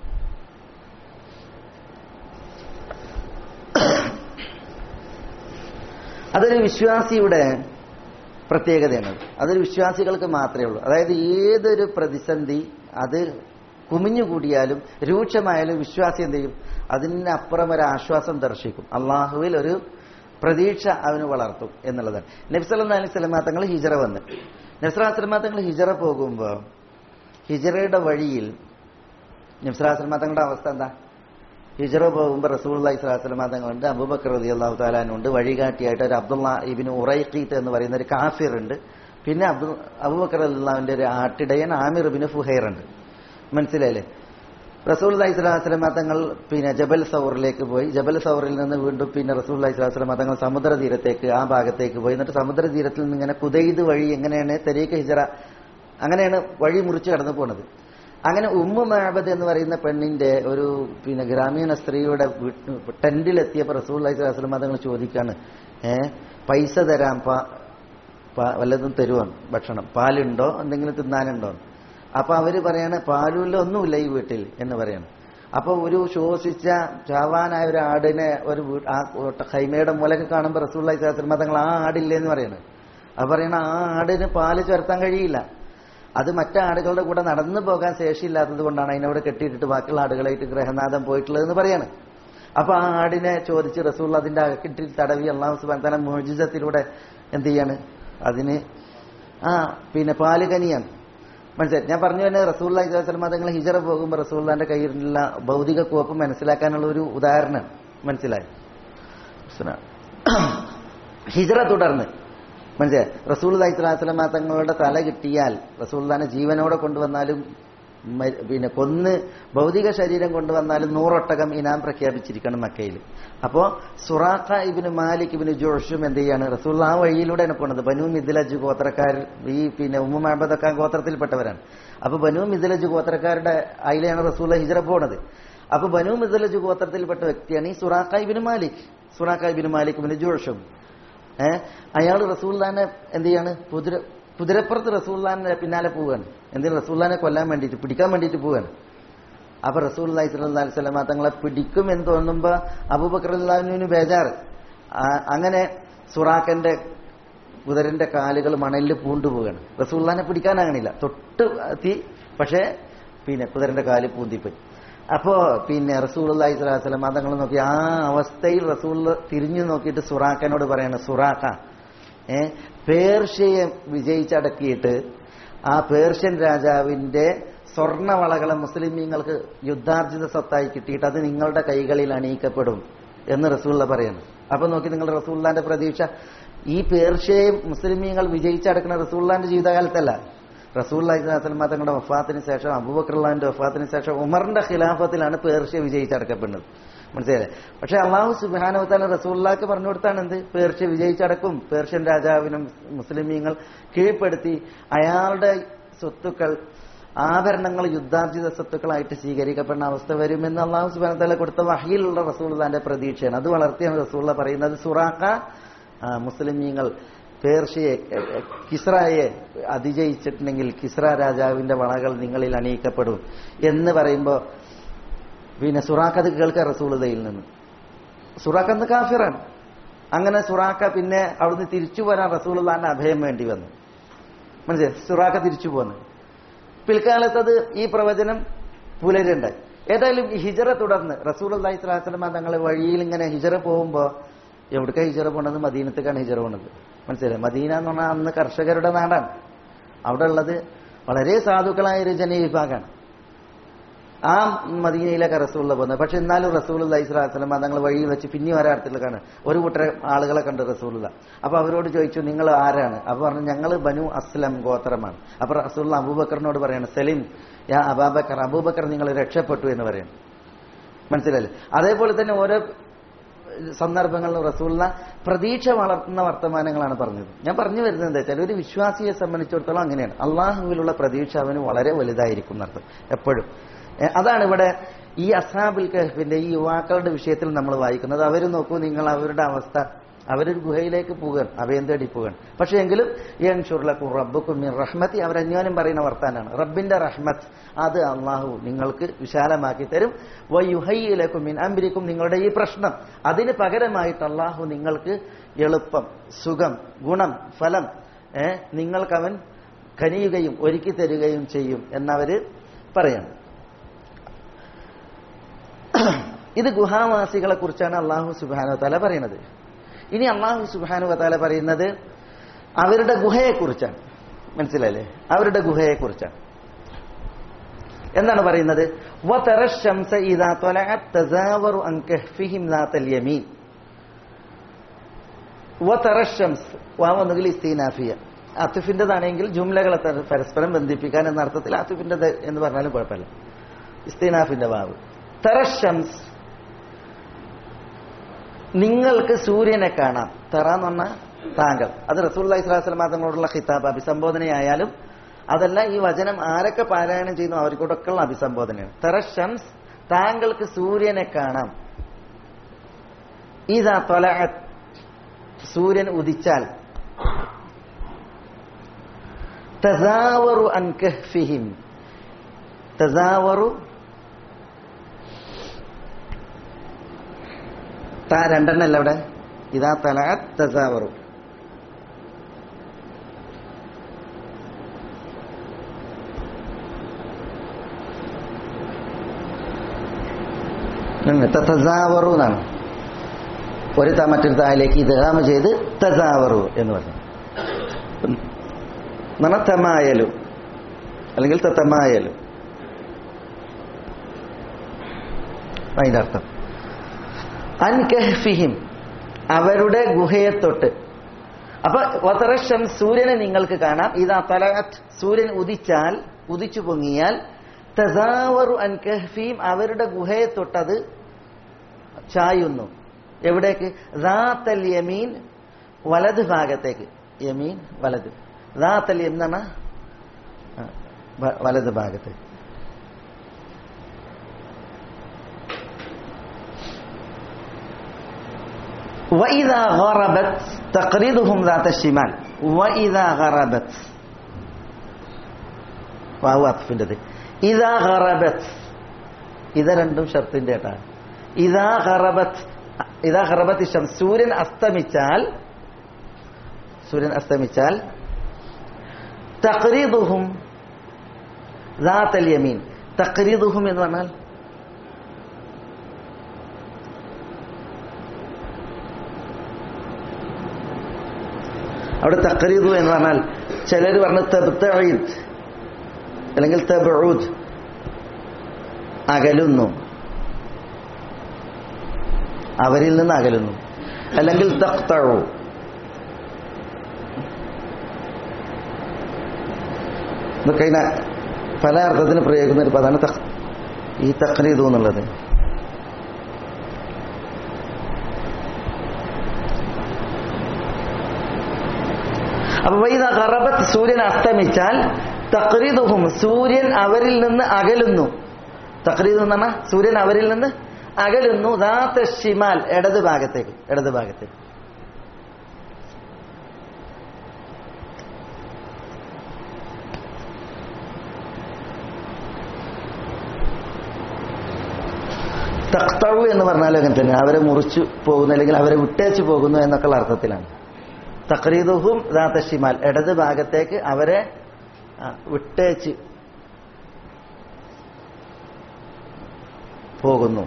അതൊരു വിശ്വാസിയുടെ പ്രത്യേകതയാണ് അതൊരു വിശ്വാസികൾക്ക് മാത്രമേ ഉള്ളൂ അതായത് ഏതൊരു പ്രതിസന്ധി അത് കുമിഞ്ഞുകൂടിയാലും രൂക്ഷമായാലും വിശ്വാസി എന്ത് ചെയ്യും അതിനപ്പുറം ഒരു ആശ്വാസം ദർശിക്കും അള്ളാഹുവിൽ ഒരു പ്രതീക്ഷ അവന് വളർത്തും എന്നുള്ളതാണ് നബ്സല്ലാ അലൈഹി സ്വലമാ തങ്ങൾ ഹിജറ വന്ന് നബ്സലാ സ്വലമാ തങ്ങൾ ഹിജറ പോകുമ്പോൾ ഹിജറയുടെ വഴിയിൽ നബ്സലാ സ്വലമാ തങ്ങളുടെ അവസ്ഥ എന്താ ഹിജറ പോകുമ്പോൾ റസൂൽ അലൈഹി സ്വലാസ്ലമ തങ്ങളുണ്ട് അബൂബക്കർ റതി അള്ളാഹു താലാനുണ്ട് വഴികാട്ടിയായിട്ട് ഒരു അബ്ദുള്ള ഇബിന് ഉറൈഖീത്ത് എന്ന് പറയുന്ന ഒരു കാഫിർ ഉണ്ട് പിന്നെ അബ്ദു അബൂബക്കർ അള്ളാഹുവിന്റെ ഒരു ആട്ടിടയൻ ആമിർ ബിന് ഫുഹൈർ ഉണ്ട് മനസ്സിലായില്ലേ റസൂൽ അലൈഹി സ്വലാസ്ലമ തങ്ങൾ പിന്നെ ജബൽ സൗറിലേക്ക് പോയി ജബൽ സൗറിൽ നിന്ന് വീണ്ടും പിന്നെ റസൂൽ അലൈഹി സ്വലാസ്ലമ തങ്ങൾ സമുദ്ര തീരത്തേക്ക് ആ ഭാഗത്തേക്ക് പോയി എന്നിട്ട് സമുദ്ര തീരത്തിൽ നിന്ന് ഇങ്ങനെ കുതൈത് വഴി എങ്ങനെയാണ് തെരീക്ക് ഹിജറ അങ്ങനെയാണ് വഴി മുറിച്ച് കടന്നു പോണത് അങ്ങനെ ഉമ്മു മഹബദ് എന്ന് പറയുന്ന പെണ്ണിന്റെ ഒരു പിന്നെ ഗ്രാമീണ സ്ത്രീയുടെ വീട്ട് ടെന്റിലെത്തിയപ്പോൾ റസൂൽ അലൈഹി സ്വലാസ്ലം തങ്ങൾ ചോദിക്കാണ് ഏ പൈസ തരാം പാ- പാ- വല്ലതും തരുവാണ് ഭക്ഷണം പാലുണ്ടോ എന്തെങ്കിലും തിന്നാനുണ്ടോ അപ്പൊ അവര് പറയാണ് പാലുമില്ല ഒന്നുമില്ല ഈ വീട്ടിൽ എന്ന് പറയാണ് അപ്പൊ ഒരു ശോഷിച്ച ചാവാനായ ഒരു ആടിനെ ഒരു വീ- ആ ഹൈമയുടെ മൂലൊക്കെ കാണുമ്പോൾ റസൂൽ അലൈഹി സ്വലാസ്ലം തങ്ങൾ ആ ആടില്ലേ എന്ന് പറയാണ് അത് പറയണ ആ ആടിന് പാല് ചുരത്താൻ കഴിയില്ല അത് മറ്റു ആടുകളുടെ കൂടെ നടന്നു പോകാൻ ശേഷിയില്ലാത്തത് കൊണ്ടാണ് അതിനോട് കെട്ടിയിട്ടിട്ട് ബാക്കിയുള്ള ആടുകളായിട്ട് ഗ്രഹനാഥം പോയിട്ടുള്ളതെന്ന് പറയാണ് അപ്പൊ ആ ആടിനെ ചോദിച്ച് റസൂൾ അതിന്റെ അകട്ടിൽ തടവി അള്ളാഹു സുബാൻ തല മോചിതത്തിലൂടെ എന്ത് ചെയ്യാണ് അതിന് ആ പിന്നെ പാല് കനിയാണ് മനസ്സിലായി ഞാൻ പറഞ്ഞു തന്നെ റസൂൽ അലൈഹിസ്ലാം തങ്ങൾ ഹിജറ പോകുമ്പോൾ റസൂള്ളാന്റെ കയ്യിലുള്ള ഭൗതിക കോപ്പ് മനസ്സിലാക്കാനുള്ള ഒരു ഉദാഹരണം മനസ്സിലായി ഹിജറ തുടർന്ന് മനസ്സിലായി റസൂൽ അലൈഹിസ്ലാം തങ്ങളുടെ തല കിട്ടിയാൽ റസൂൽദാനെ ജീവനോടെ കൊണ്ടുവന്നാലും മ- പിന്നെ കൊന്ന് ഭൗതിക ശരീരം കൊണ്ടുവന്നാലും നൂറൊട്ടകം ഇനാം പ്രഖ്യാപിച്ചിരിക്കണം മക്കയിൽ അപ്പോ സുറാഖ ഇബിന് മാലിക് ഇബിന് ജോഷും എന്ത് ചെയ്യാണ് റസൂൽ ആ വഴിയിലൂടെയാണ് പോണത് ബനു മിദിലജ് ഗോത്രക്കാർ ഈ പിന്നെ ഉമ്മ മഹബദൊക്കെ ഗോത്രത്തിൽപ്പെട്ടവരാണ് അപ്പൊ ബനു മിദിലജ് ഗോത്രക്കാരുടെ അതിലെയാണ് റസൂൽ ഹിജറ പോണത് അപ്പൊ ബനു മിദിലജ് ഗോത്രത്തിൽപ്പെട്ട വ്യക്തിയാണ് ഈ സുറാഖ ഇബിന് മാലിക് സുറാഖ ഇബിന് മാലിക് ഇബിന് ജോഷും ഏഹ് അയാൾ റസൂല്ലാനെ എന്ത് ചെയ്യാണ് കുതിര കുതിരപ്പുറത്ത് റസൂല്ലാനെ പിന്നാലെ പോവുകയാണ് എന്തിനാ റസൂല്ലാനെ കൊല്ലാൻ വേണ്ടിയിട്ട് പിടിക്കാൻ വേണ്ടിയിട്ട് പോവുകയാണ് അപ്പൊ റസൂൽ അലൈഹി സ്വല്ലല്ലാഹി അലൈഹി വസല്ലമ തങ്ങളെ പിടിക്കും എന്ന് തോന്നുമ്പോ അബൂബക്കർ അള്ളാഹുവിന് ബേജാറ് ആ- അങ്ങനെ സുറാഖന്റെ കുതിരന്റെ കാലുകൾ മണലിൽ പൂണ്ടുപോവുകയാണ് റസൂല്ലാനെ പിടിക്കാനാകണില്ല തൊട്ട് എത്തി പക്ഷേ പിന്നെ കുതിരന്റെ കാല് പൂന്തിപ്പോയി അപ്പോ പിന്നെ റസൂൽ അള്ളാഹി സ്വലാഹി സ്വലം തങ്ങൾ നോക്കി ആ അവസ്ഥയിൽ റസൂൽ തിരിഞ്ഞു നോക്കിയിട്ട് സുറാഖനോട് പറയാണ് സുറാഖ ഏ പേർഷ്യയെ വിജയിച്ചടക്കിയിട്ട് ആ പേർഷ്യൻ രാജാവിന്റെ സ്വർണവളകളെ മുസ്ലിമീങ്ങൾക്ക് യുദ്ധാർജിത സ്വത്തായി കിട്ടിയിട്ട് അത് നിങ്ങളുടെ കൈകളിൽ അണിയിക്കപ്പെടും എന്ന് റസൂള്ള പറയാണ് അപ്പൊ നോക്കി നിങ്ങൾ റസൂള്ളാന്റെ പ്രതീക്ഷ ഈ പേർഷ്യയെ മുസ്ലിമീങ്ങൾ വിജയിച്ചടക്കുന്ന റസൂള്ളാന്റെ ജീവിതകാലത്തല്ല റസൂള്ളി തങ്ങളുടെ വഫാത്തിന് ശേഷം അബൂബക്കറുള്ളാന്റെ വഫാത്തിന് ശേഷം ഉമറിന്റെ ഖിലാഫത്തിലാണ് പേർഷ്യ വിജയിച്ചടക്കപ്പെടുന്നത് മനസ്സിലായില്ലേ പക്ഷെ അള്ളാഹു സുബാനവത്താല റസൂള്ളാക്ക് പറഞ്ഞു കൊടുത്താണ് എന്ത് പേർഷ്യ വിജയിച്ചടക്കും പേർഷ്യൻ രാജാവിനും മുസ്ലിമീങ്ങൾ കീഴ്പ്പെടുത്തി അയാളുടെ സ്വത്തുക്കൾ ആഭരണങ്ങൾ യുദ്ധാർജിത സ്വത്തുക്കളായിട്ട് സ്വീകരിക്കപ്പെടുന്ന അവസ്ഥ വരുമെന്ന് അള്ളാഹു സുബാനത്താല കൊടുത്ത വഹിയിലുള്ള റസൂള്ളാന്റെ പ്രതീക്ഷയാണ് അത് വളർത്തിയാണ് റസൂള്ള പറയുന്നത് സുറാഖ ആ, മുസ്ലിമീങ്ങൾ പേർഷ്യയെ എ, എ, കിസ്രയെ അതിജയിച്ചിട്ടുണ്ടെങ്കിൽ കിസ്ര രാജാവിന്റെ വളകൾ നിങ്ങളിൽ അണിയിക്കപ്പെടും എന്ന് പറയുമ്പോൾ പിന്നെ സുറാഖ് അത് കേൾക്കുക റസൂളതയിൽ നിന്ന് സുറാഖ് അന്ന് കാഫിറാണ് അങ്ങനെ സുറാഖ പിന്നെ അവിടുന്ന് തിരിച്ചു പോരാൻ റസൂലുള്ളാന്റെ അഭയം വേണ്ടി വന്നു മനസ്സിലായി സുറാഖ തിരിച്ചു പോന്നു പിൽക്കാലത്ത് അത് ഈ പ്രവചനം പുലരുണ്ടായി ഏതായാലും ഈ ഹിജറ തുടർന്ന് റസൂൽ അള്ളാഹി സ്വലാസ്ലമ തങ്ങളെ വഴിയിൽ ഇങ്ങനെ ഹിജറ പോകുമ്പോൾ എവിടേക്കാണ് ഹിജറ പോണത് മദീനത്തേക്കാണ് ഹിജറ പോണത് മനസ്സിലായി മദീന എന്ന് പറഞ്ഞാൽ അന്ന് കർഷകരുടെ നാടാണ് അവിടെ ഉള്ളത് വളരെ സാധുക്കളായ ഒരു ജനവിഭാഗമാണ് ആ മദീനയിലേക്ക് റസൂള്ള പോകുന്നത് പക്ഷെ എന്നാലും റസൂൽ അലൈഹി സ്വലാസ്ലം തങ്ങൾ വഴിയിൽ വെച്ച് പിന്നെ ഒരാടത്തിൽ കാണും ഒരു കൂട്ടർ ആളുകളെ കണ്ട് റസൂലുള്ള അപ്പൊ അവരോട് ചോദിച്ചു നിങ്ങൾ ആരാണ് അപ്പൊ പറഞ്ഞു ഞങ്ങൾ ബനു അസ്ലം ഗോത്രമാണ് അപ്പൊ റസൂൽ അബൂബക്കറിനോട് പറയാണ് സലിം യാ അബാബക്കർ അബൂബക്കർ നിങ്ങൾ രക്ഷപ്പെട്ടു എന്ന് പറയണം മനസ്സിലായില്ലേ അതേപോലെ തന്നെ ഓരോ സന്ദർഭങ്ങളിലും റസൂലിന പ്രതീക്ഷ വളർത്തുന്ന വർത്തമാനങ്ങളാണ് പറഞ്ഞത് ഞാൻ പറഞ്ഞു വരുന്നത് എന്താ വെച്ചാൽ ഒരു വിശ്വാസിയെ സംബന്ധിച്ചിടത്തോളം അങ്ങനെയാണ് അള്ളാഹുവിലുള്ള പ്രതീക്ഷ അവന് വളരെ വലുതായിരിക്കും എന്നർത്ഥം എപ്പോഴും ഏ, അതാണ് ഇവിടെ ഈ അസാബുൽ കഹഫിന്റെ ഈ യുവാക്കളുടെ വിഷയത്തിൽ നമ്മൾ വായിക്കുന്നത് അവർ നോക്കൂ നിങ്ങൾ അവരുടെ അവസ്ഥ അവരൊരു ഗുഹയിലേക്ക് പോവുകയാണ് അഭയം തേടി പോവുകയാണ് പക്ഷെ എങ്കിലും യൻഷുർലക്കും റബ്ബുക്കും മിൻ റഹ്മത്തി അവരന്യോനും പറയുന്ന വർത്താനാണ് റബ്ബിന്റെ റഹ്മത്ത് അത് അള്ളാഹു നിങ്ങൾക്ക് വിശാലമാക്കി തരും വയുഹയിലക്കും മിൻ അമ്പിരിക്കും നിങ്ങളുടെ ഈ പ്രശ്നം അതിന് പകരമായിട്ട് അള്ളാഹു നിങ്ങൾക്ക് എളുപ്പം സുഖം ഗുണം ഫലം ഏ നിങ്ങൾക്കവൻ കനിയുകയും ഒരുക്കി തരികയും ചെയ്യും എന്നവര് പറയണം ഇത് ഗുഹാവാസികളെ കുറിച്ചാണ് അള്ളാഹു സുബാനു താല പറയുന്നത് ഇനി അള്ളാഹു സുബാനു താല പറയുന്നത് അവരുടെ ഗുഹയെക്കുറിച്ചാണ് മനസ്സിലായില്ലേ അവരുടെ ഗുഹയെക്കുറിച്ചാണ് എന്താണ് പറയുന്നത് وَتَرَى الشَّمْسَ إِذَا طَلَعَتْ تَزَاوَرُ عَنْ كَهْفِهِمْ ذَاتَ الْيَمِينِ وَتَرَى الشَّمْسَ വാവ് ഒന്നുകിൽ ഇസ്തീനാഫിയ അത്തുഫിൻ്റെതാണെങ്കിൽ ജുംലകളെ ത- പരസ്പരം ബന്ധിപ്പിക്കാൻ എന്ന അർത്ഥത്തിൽ അത്തുഫിൻ്റെ എന്ന് പറഞ്ഞാലും കുഴപ്പമില്ല ഇസ്തീനാഫിന്റെ വാവ് തെറഷംസ് നിങ്ങൾക്ക് സൂര്യനെ കാണാം തെറ എന്ന് പറഞ്ഞാൽ താങ്കൾ അത് റസൂൽ ഇസ്ലാസ്ലം തങ്ങളോടുള്ള ഖിതാബ് അഭിസംബോധനയായാലും അതല്ല ഈ വചനം ആരൊക്കെ പാരായണം ചെയ്യുന്നു അവർക്കൂടൊക്കെയുള്ള അഭിസംബോധനയാണ് തെറഷംസ് താങ്കൾക്ക് സൂര്യനെ കാണാം ഇതാ തൊല സൂര്യൻ ഉദിച്ചാൽ തസാവറു അൻ കഹ്ഫിഹിം തസാവറു താ രണ്ടെണ്ണല്ല ഇവിടെ ഇതാ തലാത്ത് തസാവറു തസാവറു എന്നാണ് ഒരു ത മറ്റൊരു തായിലേക്ക് ഇതാമ ചെയ്ത് തസാവറു എന്ന് പറഞ്ഞു എന്നാണ് തമായലു അല്ലെങ്കിൽ തമായലു അതിന്റെ അർത്ഥം അൻ കഹ്ഫിഹിം അവരുടെ ഗുഹയെ തൊട്ട് അപ്പൊ വതറഷം സൂര്യനെ നിങ്ങൾക്ക് കാണാം ഇതാ തലഅത്ത് സൂര്യൻ ഉദിച്ചാൽ ഉദിച്ചു പൊങ്ങിയാൽ തസാവറു അൻ കഹ്ഫീം അവരുടെ ഗുഹയെ തൊട്ടത് ചായുന്നു എവിടേക്ക് റാത്തൽ യമീൻ വലത് ഭാഗത്തേക്ക് യമീൻ വലത് റാത്തൽ യം എന്ന് പറഞ്ഞാ, ആ, വ- വലത് ഭാഗത്തേക്ക് وإذا غربت تقرضهم ذات الشمال وإذا غربت വാവ് അത്ഫിൻ്റെത് ഇതാ ഹറബത്ത് ഇത് രണ്ടും ഷർത്തിന്റെ ഏട്ടാണ് ഇതാ ഹറബത്ത് ഇതാ ഹറബത്ത് ഇഷ്ടം സൂര്യൻ അസ്തമിച്ചാൽ സൂര്യൻ അസ്തമിച്ചാൽ തക്രീദുഹും ദാത്തൽ യമീൻ തക്രീദുഹും എന്ന് പറഞ്ഞാൽ അവിടെ തക്രീദു എന്ന് പറഞ്ഞാൽ ചിലർ പറഞ്ഞ തബ്തഈദ് അല്ലെങ്കിൽ തബഊദ് അകലുന്നു അവരിൽ നിന്ന് അകലുന്നു അല്ലെങ്കിൽ തഖ്തഉ ഇതൊക്കെ ഇതിനെ പല അർത്ഥത്തിന് പ്രയോഗിക്കുന്ന ഒരു പദമാണ് തഖ്- ഈ തഖ്രീദു എന്നുള്ളത് അപ്പൊ വൈദ ഖറബത്ത് സൂര്യൻ അസ്തമിച്ചാൽ തക്രീദുഹും സൂര്യൻ അവരിൽ നിന്ന് അകലുന്നു തക്രീദ് എന്ന് പറഞ്ഞാൽ സൂര്യൻ അവരിൽ നിന്ന് അകലുന്നു ദാത്ത ഷിമാൽ ഇടത് ഭാഗത്തേക്ക് ഇടത് ഭാഗത്തേക്ക് തക്തവു എന്ന് പറഞ്ഞാലും അങ്ങനെ തന്നെ അവരെ മുറിച്ചു പോകുന്നു അല്ലെങ്കിൽ അവരെ വിട്ടേച്ചു പോകുന്നു എന്നൊക്കെയുള്ള അർത്ഥത്തിലാണ് തക്രീദുഹും ദാത്ത ഷിമാൽ ഇടത് ഭാഗത്തേക്ക് അവരെ ആ, വിട്ടേച്ച് പോകുന്നു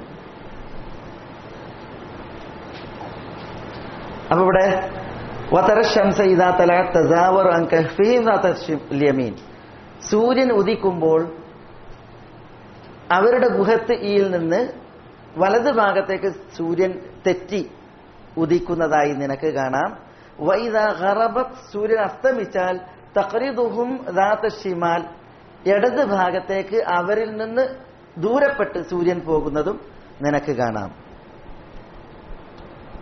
അപ്പൊ ഇവിടെ വതറ ശംസ ഇദാ തല തസാവർ അൻ കഹ്ഫിഹിം ദാത്ത ശി- യമീൻ സൂര്യൻ ഉദിക്കുമ്പോൾ അവരുടെ ഗുഹത്ത് ഈയിൽ നിന്ന് വലത് ഭാഗത്തേക്ക് സൂര്യൻ തെറ്റി ഉദിക്കുന്നതായി നിനക്ക് കാണാം വൈദ ഖറബത്ത് സൂര്യൻ അസ്തമിച്ചാൽ തഖ്രിദുഹും ദാത്ത ഷിമാൽ ഇടത് ഭാഗത്തേക്ക് അവരിൽ നിന്ന് ദൂരപ്പെട്ട് സൂര്യൻ പോകുന്നതും നിനക്ക് കാണാം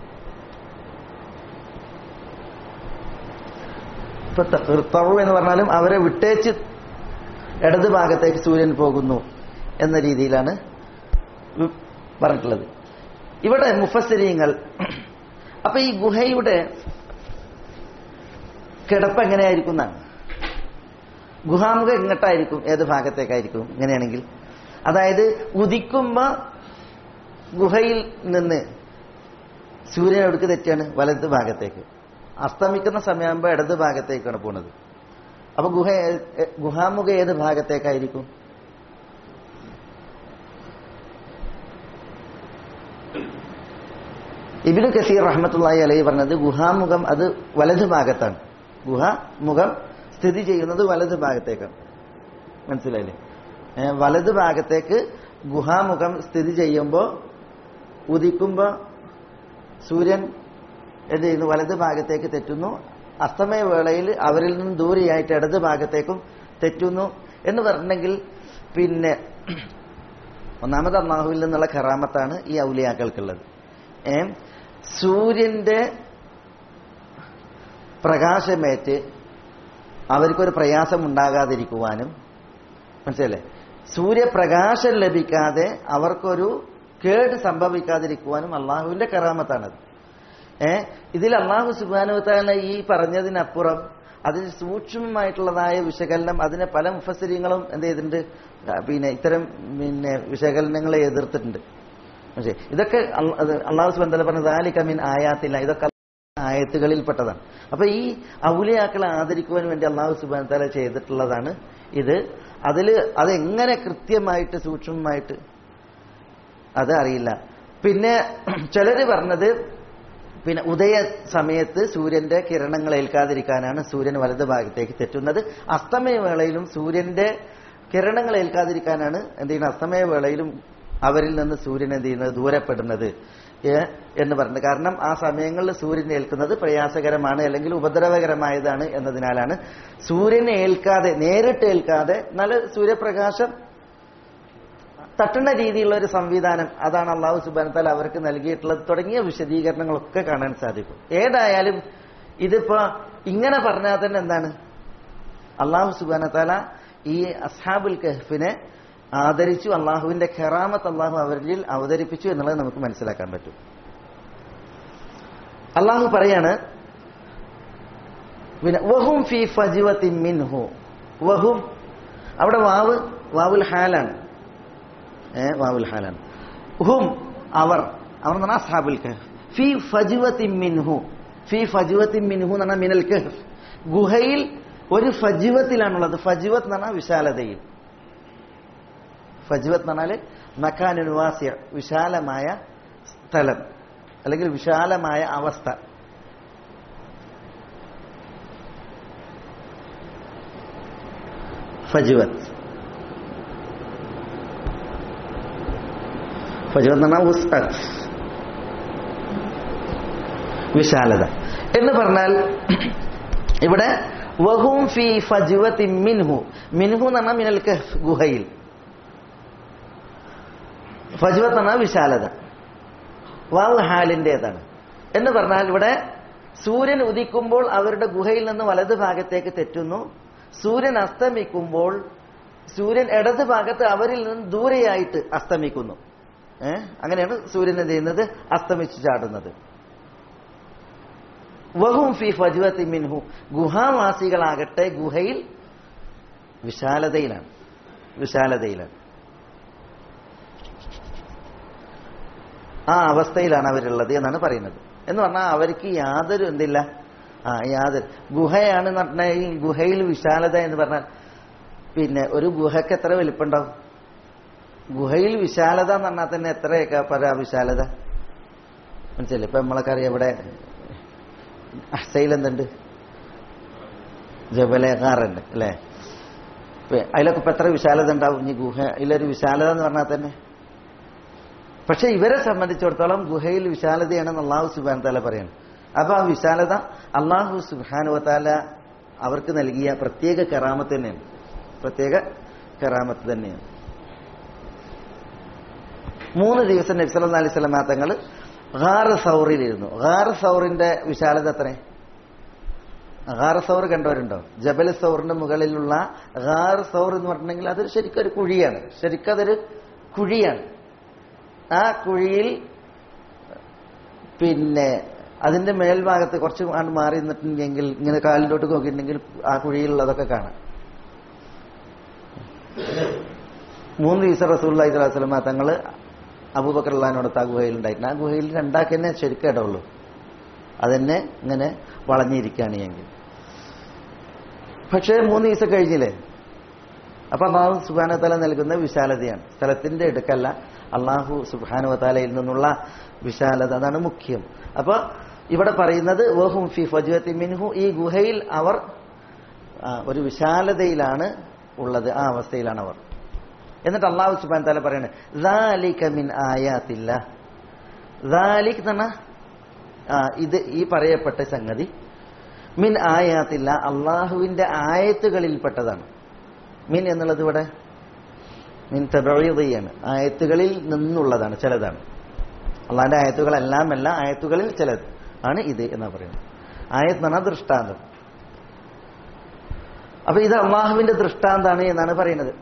ഇപ്പൊ ഇർത്തവു എന്ന് പറഞ്ഞാലും അവരെ വിട്ടേച്ച് ഇടത് ഭാഗത്തേക്ക് സൂര്യൻ പോകുന്നു എന്ന രീതിയിലാണ് വി- പറഞ്ഞിട്ടുള്ളത് ഇവിടെ മുഫസ്സിരിയങ്ങൾ അപ്പൊ ഈ ഗുഹയുടെ കിടപ്പ് എങ്ങനെയായിരിക്കും എന്നാണ് ഗുഹാമുഖം എങ്ങോട്ടായിരിക്കും ഏത് ഭാഗത്തേക്കായിരിക്കും ഇങ്ങനെയാണെങ്കിൽ അതായത് ഉദിക്കുമ്പോ ഗുഹയിൽ നിന്ന് സൂര്യൻ എവിടേക്ക് തെറ്റാണ് വലത് ഭാഗത്തേക്ക് അസ്തമിക്കുന്ന സമയമാകുമ്പോൾ ഇടത് ഭാഗത്തേക്കാണ് പോണത് അപ്പൊ ഗുഹ ഏ- ഏ- ഗുഹാമുഖം ഏത് ഭാഗത്തേക്കായിരിക്കും ഇബിനു കസീർ റഹ്മത്തുള്ളാഹി അലൈഹി പറഞ്ഞത് ഗുഹാമുഖം അത് വലത് ഭാഗത്താണ് ഗുഹാമുഖം സ്ഥിതി ചെയ്യുന്നത് വലത് ഭാഗത്തേക്കാണ് മനസ്സിലായില്ലേ ഏ, വലത് ഭാഗത്തേക്ക് ഗുഹാമുഖം സ്ഥിതി ചെയ്യുമ്പോൾ ഉദിക്കുമ്പോൾ സൂര്യൻ എന്ത് ചെയ്യുന്നു വലത് ഭാഗത്തേക്ക് തെറ്റുന്നു അസ്തമയ വേളയിൽ അവരിൽ നിന്നും ദൂരെയായിട്ട് ഇടത് ഭാഗത്തേക്കും തെറ്റുന്നു എന്ന് പറഞ്ഞെങ്കിൽ പിന്നെ ഒന്നാമത് അള്ളാഹുവിൽ നിന്നുള്ള ഖറാമത്താണ് ഈ ഔലിയാക്കൾക്കുള്ളത് ഏ സൂര്യന്റെ പ്രകാശമേറ്റ് അവർക്കൊരു പ്രയാസം ഉണ്ടാകാതിരിക്കുവാനും മനസ്സിലല്ലേ സൂര്യപ്രകാശം ലഭിക്കാതെ അവർക്കൊരു കേട് സംഭവിക്കാതിരിക്കുവാനും അള്ളാഹുവിന്റെ കറാമത്താണത് ഏ ഇതിൽ അള്ളാഹു സുബാനുത്താല ഈ പറഞ്ഞതിനപ്പുറം അതിന് സൂക്ഷ്മമായിട്ടുള്ളതായ വിശകലനം അതിനെ പല മുഫസരിങ്ങളും എന്ത് ചെയ്തിട്ടുണ്ട് ആ, പിന്നെ ഇത്തരം പിന്നെ വിശകലനങ്ങളെ എതിർത്തിട്ടുണ്ട് പക്ഷേ ഇതൊക്കെ അള്ള- അത് അള്ളാഹു സുബാൻ പറഞ്ഞ ദാലിക്കമീൻ ആയാത്തില്ല ഇതൊക്കെ ആയത്തുകളിൽപ്പെട്ടതാണ് അപ്പൊ ഈ ഔലിയാക്കളെ ആദരിക്കുവാൻ വേണ്ടി അള്ളാഹു സുബാൻ താല ചെയ്തിട്ടുള്ളതാണ് ഇത് അതിൽ അതെങ്ങനെ കൃത്യമായിട്ട് സൂക്ഷ്മമായിട്ട് അത് അറിയില്ല പിന്നെ ചിലര് പറഞ്ഞത് പിന്നെ ഉദയ സമയത്ത് സൂര്യന്റെ കിരണങ്ങൾ ഏൽക്കാതിരിക്കാനാണ് സൂര്യൻ വലത് ഭാഗത്തേക്ക് തെറ്റുന്നത് അസ്തമയ വേളയിലും സൂര്യന്റെ കിരണങ്ങൾ ഏൽക്കാതിരിക്കാനാണ് എന്ത് ചെയ്യുന്നത് അസ്തമയ വേളയിലും അവരിൽ നിന്ന് സൂര്യൻ എന്ത് ചെയ്യുന്നത് ദൂരപ്പെടുന്നത് ഏ, എന്ന് പറഞ്ഞത് കാരണം ആ സമയങ്ങളിൽ സൂര്യൻ ഏൽക്കുന്നത് പ്രയാസകരമാണ് അല്ലെങ്കിൽ ഉപദ്രവകരമായതാണ് എന്നതിനാലാണ് സൂര്യനെ ഏൽക്കാതെ നേരിട്ട് ഏൽക്കാതെ നല്ല സൂര്യപ്രകാശം തട്ടുന്ന രീതിയിലുള്ള ഒരു സംവിധാനം അതാണ് അള്ളാഹു സുബാനത്താൽ അവർക്ക് നൽകിയിട്ടുള്ളത് തുടങ്ങിയ വിശദീകരണങ്ങളൊക്കെ കാണാൻ സാധിക്കും ഏതായാലും ഇതിപ്പോ ഇങ്ങനെ പറഞ്ഞാൽ തന്നെ എന്താണ് അള്ളാഹു സുബാനത്താല ഈ അസ്ഹാബുൽ കഹ്ഫിനെ ആദരിച്ചു അള്ളാഹുവിന്റെ ഖെറാമത്ത് അള്ളാഹു അവരിൽ അവതരിപ്പിച്ചു എന്നുള്ളത് നമുക്ക് മനസ്സിലാക്കാൻ പറ്റും അള്ളാഹു പറയാണ് പിന്നെ വഹും ഫി ഫജിവത്തി മിൻഹു വഹും അവിടെ വാവ് വാവുൽ ഹാലാണ് ഏ വാവുൽ ഹാലാണ് ഹും അവർ അവർ എന്ന് പറഞ്ഞാൽ അസ്ഹാബുൽ കഹ്ഫ് ഫി ഫജുവത്തി മിൻഹു ഫി ഫജുവത്തി മിൻഹു എന്ന് പറഞ്ഞാൽ മിനൽ കഹ്ഫ് ഗുഹയിൽ ഒരു ഫജുവത്തിലാണുള്ളത് ഫജുവത്ത് എന്ന് പറഞ്ഞാൽ വിശാലതയിൽ ഫജുവത്ത് എന്ന് പറഞ്ഞാൽ മക്കാനുവാസ്യ വിശാലമായ സ്ഥലം അല്ലെങ്കിൽ വിശാലമായ അവസ്ഥ ഫജുവത്ത് ഫജുവത്ത് എന്ന് പറഞ്ഞാൽ ഉസ്അത്ത്. വിശാലത എന്ന് പറഞ്ഞാൽ ഇവിടെ വഹും ഫി ഫജുവത്തി മിൻഹു മിൻഹു എന്ന് പറഞ്ഞാൽ മിനൽ കഹ്ഫ് ഗുഹയിൽ ഫജുവത്ത് എന്ന് പറഞ്ഞാൽ വിശാലത വാവ് ഹാലിൻ്റെതാണ് എന്ന് പറഞ്ഞാൽ ഇവിടെ സൂര്യൻ ഉദിക്കുമ്പോൾ അവരുടെ ഗുഹയിൽ നിന്ന് വലത് ഭാഗത്തേക്ക് തെറ്റുന്നു സൂര്യൻ അസ്തമിക്കുമ്പോൾ സൂര്യൻ ഇടത് ഭാഗത്ത് അവരിൽ നിന്ന് ദൂരെയായിട്ട് അസ്തമിക്കുന്നു ഏ അങ്ങനെയാണ് സൂര്യൻ എന്ത് ചെയ്യുന്നത് അസ്തമിച്ചു ചാടുന്നത് വഹും ഫി ഫജ്വത്തി മിൻഹു ഗുഹാവാസികളാകട്ടെ ഗുഹയിൽ വിശാലതയിലാണ് വിശാലതയിലാണ് ആ അവസ്ഥയിലാണ് അവരുള്ളത് എന്നാണ് പറയുന്നത് എന്ന് പറഞ്ഞാൽ അവർക്ക് യാതൊരു എന്തില്ല ആ യാതൊരു ഗുഹയാണെന്ന് പറഞ്ഞാൽ ഈ ഗുഹയിൽ വിശാലത എന്ന് പറഞ്ഞാൽ പിന്നെ ഒരു ഗുഹയ്ക്ക് എത്ര വലിപ്പുണ്ടാവും ഗുഹയിൽ വിശാലത എന്ന് പറഞ്ഞാൽ തന്നെ എത്രയൊക്കെ പറയാ വിശാലത മനസ്സിലായി ഇപ്പൊ നമ്മളൊക്കെ അറിയാം ഇവിടെ അഹ്സയിൽ എന്തുണ്ട് ജബലേഖാറുണ്ട് അല്ലേ ഇപ്പൊ അതിലൊക്കെ ഇപ്പൊ എത്ര വിശാലത ഉണ്ടാവും ഇനി ഗുഹ ഇതിലൊരു വിശാലത എന്ന് പറഞ്ഞാൽ തന്നെ പക്ഷെ ഇവരെ സംബന്ധിച്ചിടത്തോളം ഗുഹയിൽ വിശാലതയാണെന്ന് അള്ളാഹു സുബാൻ താല പറയണം അപ്പൊ ആ വിശാലത അള്ളാഹു സുബാനുവത്താല അവർക്ക് നൽകിയ പ്രത്യേക കറാമത്ത് തന്നെയാണ് പ്രത്യേക കറാമത്ത് തന്നെയാണ് മൂന്ന് ദിവസം നബ്സല അലൈഹി സ്വലമാ തങ്ങൾ ഹാർ സൗറിലിരുന്നു ഹാർ സൗറിന്റെ വിശാലത എത്ര ഗാർ സൗർ കണ്ടവരുണ്ടോ ജബൽ സൗറിന്റെ മുകളിലുള്ള ഗാർ സൗർ എന്ന് പറഞ്ഞിട്ടുണ്ടെങ്കിൽ അതൊരു ശരിക്കും ഒരു കുഴിയാണ് ശരിക്കും അതൊരു കുഴിയാണ് ആ കുഴിയിൽ പിന്നെ അതിന്റെ മേൽഭാഗത്ത് കുറച്ച് അങ്ങട് മാറി നിന്നിട്ടുണ്ടെങ്കിൽ ഇങ്ങനെ കാലിലോട്ട് നോക്കിയിട്ടുണ്ടെങ്കിൽ ആ കുഴിയിലുള്ളതൊക്കെ കാണാം മൂന്ന് ദിവസം റസൂള്ളി സ്വലമ തങ്ങള് അബൂബക്കർ അള്ളഹാനോടത്ത് ആ ഗുഹയിൽ ഉണ്ടായിരുന്നു ആ ഗുഹയിൽ രണ്ടാക്കി തന്നെ ശരിക്കും ഇടമുള്ളൂ അതന്നെ ഇങ്ങനെ വളഞ്ഞിരിക്കുകയാണ് എങ്കിൽ പക്ഷേ മൂന്ന് ദിവസം കഴിഞ്ഞില്ലേ അപ്പൊ അള്ളാഹു സുബാനത്താല നൽകുന്ന വിശാലതയാണ് സ്ഥലത്തിന്റെ എടുക്കല്ല അള്ളാഹു സുബാനുവത്താലയിൽ നിന്നുള്ള വിശാലത അതാണ് മുഖ്യം അപ്പൊ ഇവിടെ പറയുന്നത് വഹും ഫി ഫജുവത്തി മിൻഹു ഈ ഗുഹയിൽ അവർ ആ, ഒരു വിശാലതയിലാണ് ഉള്ളത് ആ അവസ്ഥയിലാണ് അവർ എന്നിട്ട് അള്ളാഹു സുബാൻ താല പറയണത് ذَلِكَ മിൻ ആയാത്തില്ല ذَلِكَ എന്ന് പറഞ്ഞാ, ആ, ഇത് ഈ പറയപ്പെട്ട സംഗതി മിൻ ആയാത്തില്ല അള്ളാഹുവിന്റെ ആയത്തുകളിൽപ്പെട്ടതാണ് മിൻ എന്നുള്ളത് ഇവിടെ മിൻ തബീതയാണ് ആയത്തുകളിൽ നിന്നുള്ളതാണ് ചിലതാണ് അള്ളാഹിന്റെ ആയത്തുകളെല്ലാം അല്ല ആയത്തുകളിൽ ചിലത് ആണ് ഇത് എന്ന് പറയുന്നത് ആയത്ത് എന്ന് പറഞ്ഞാൽ ദൃഷ്ടാന്തം അപ്പൊ ഇത് അള്ളാഹുവിന്റെ ദൃഷ്ടാന്താണ് എന്നാണ് പറയുന്നത്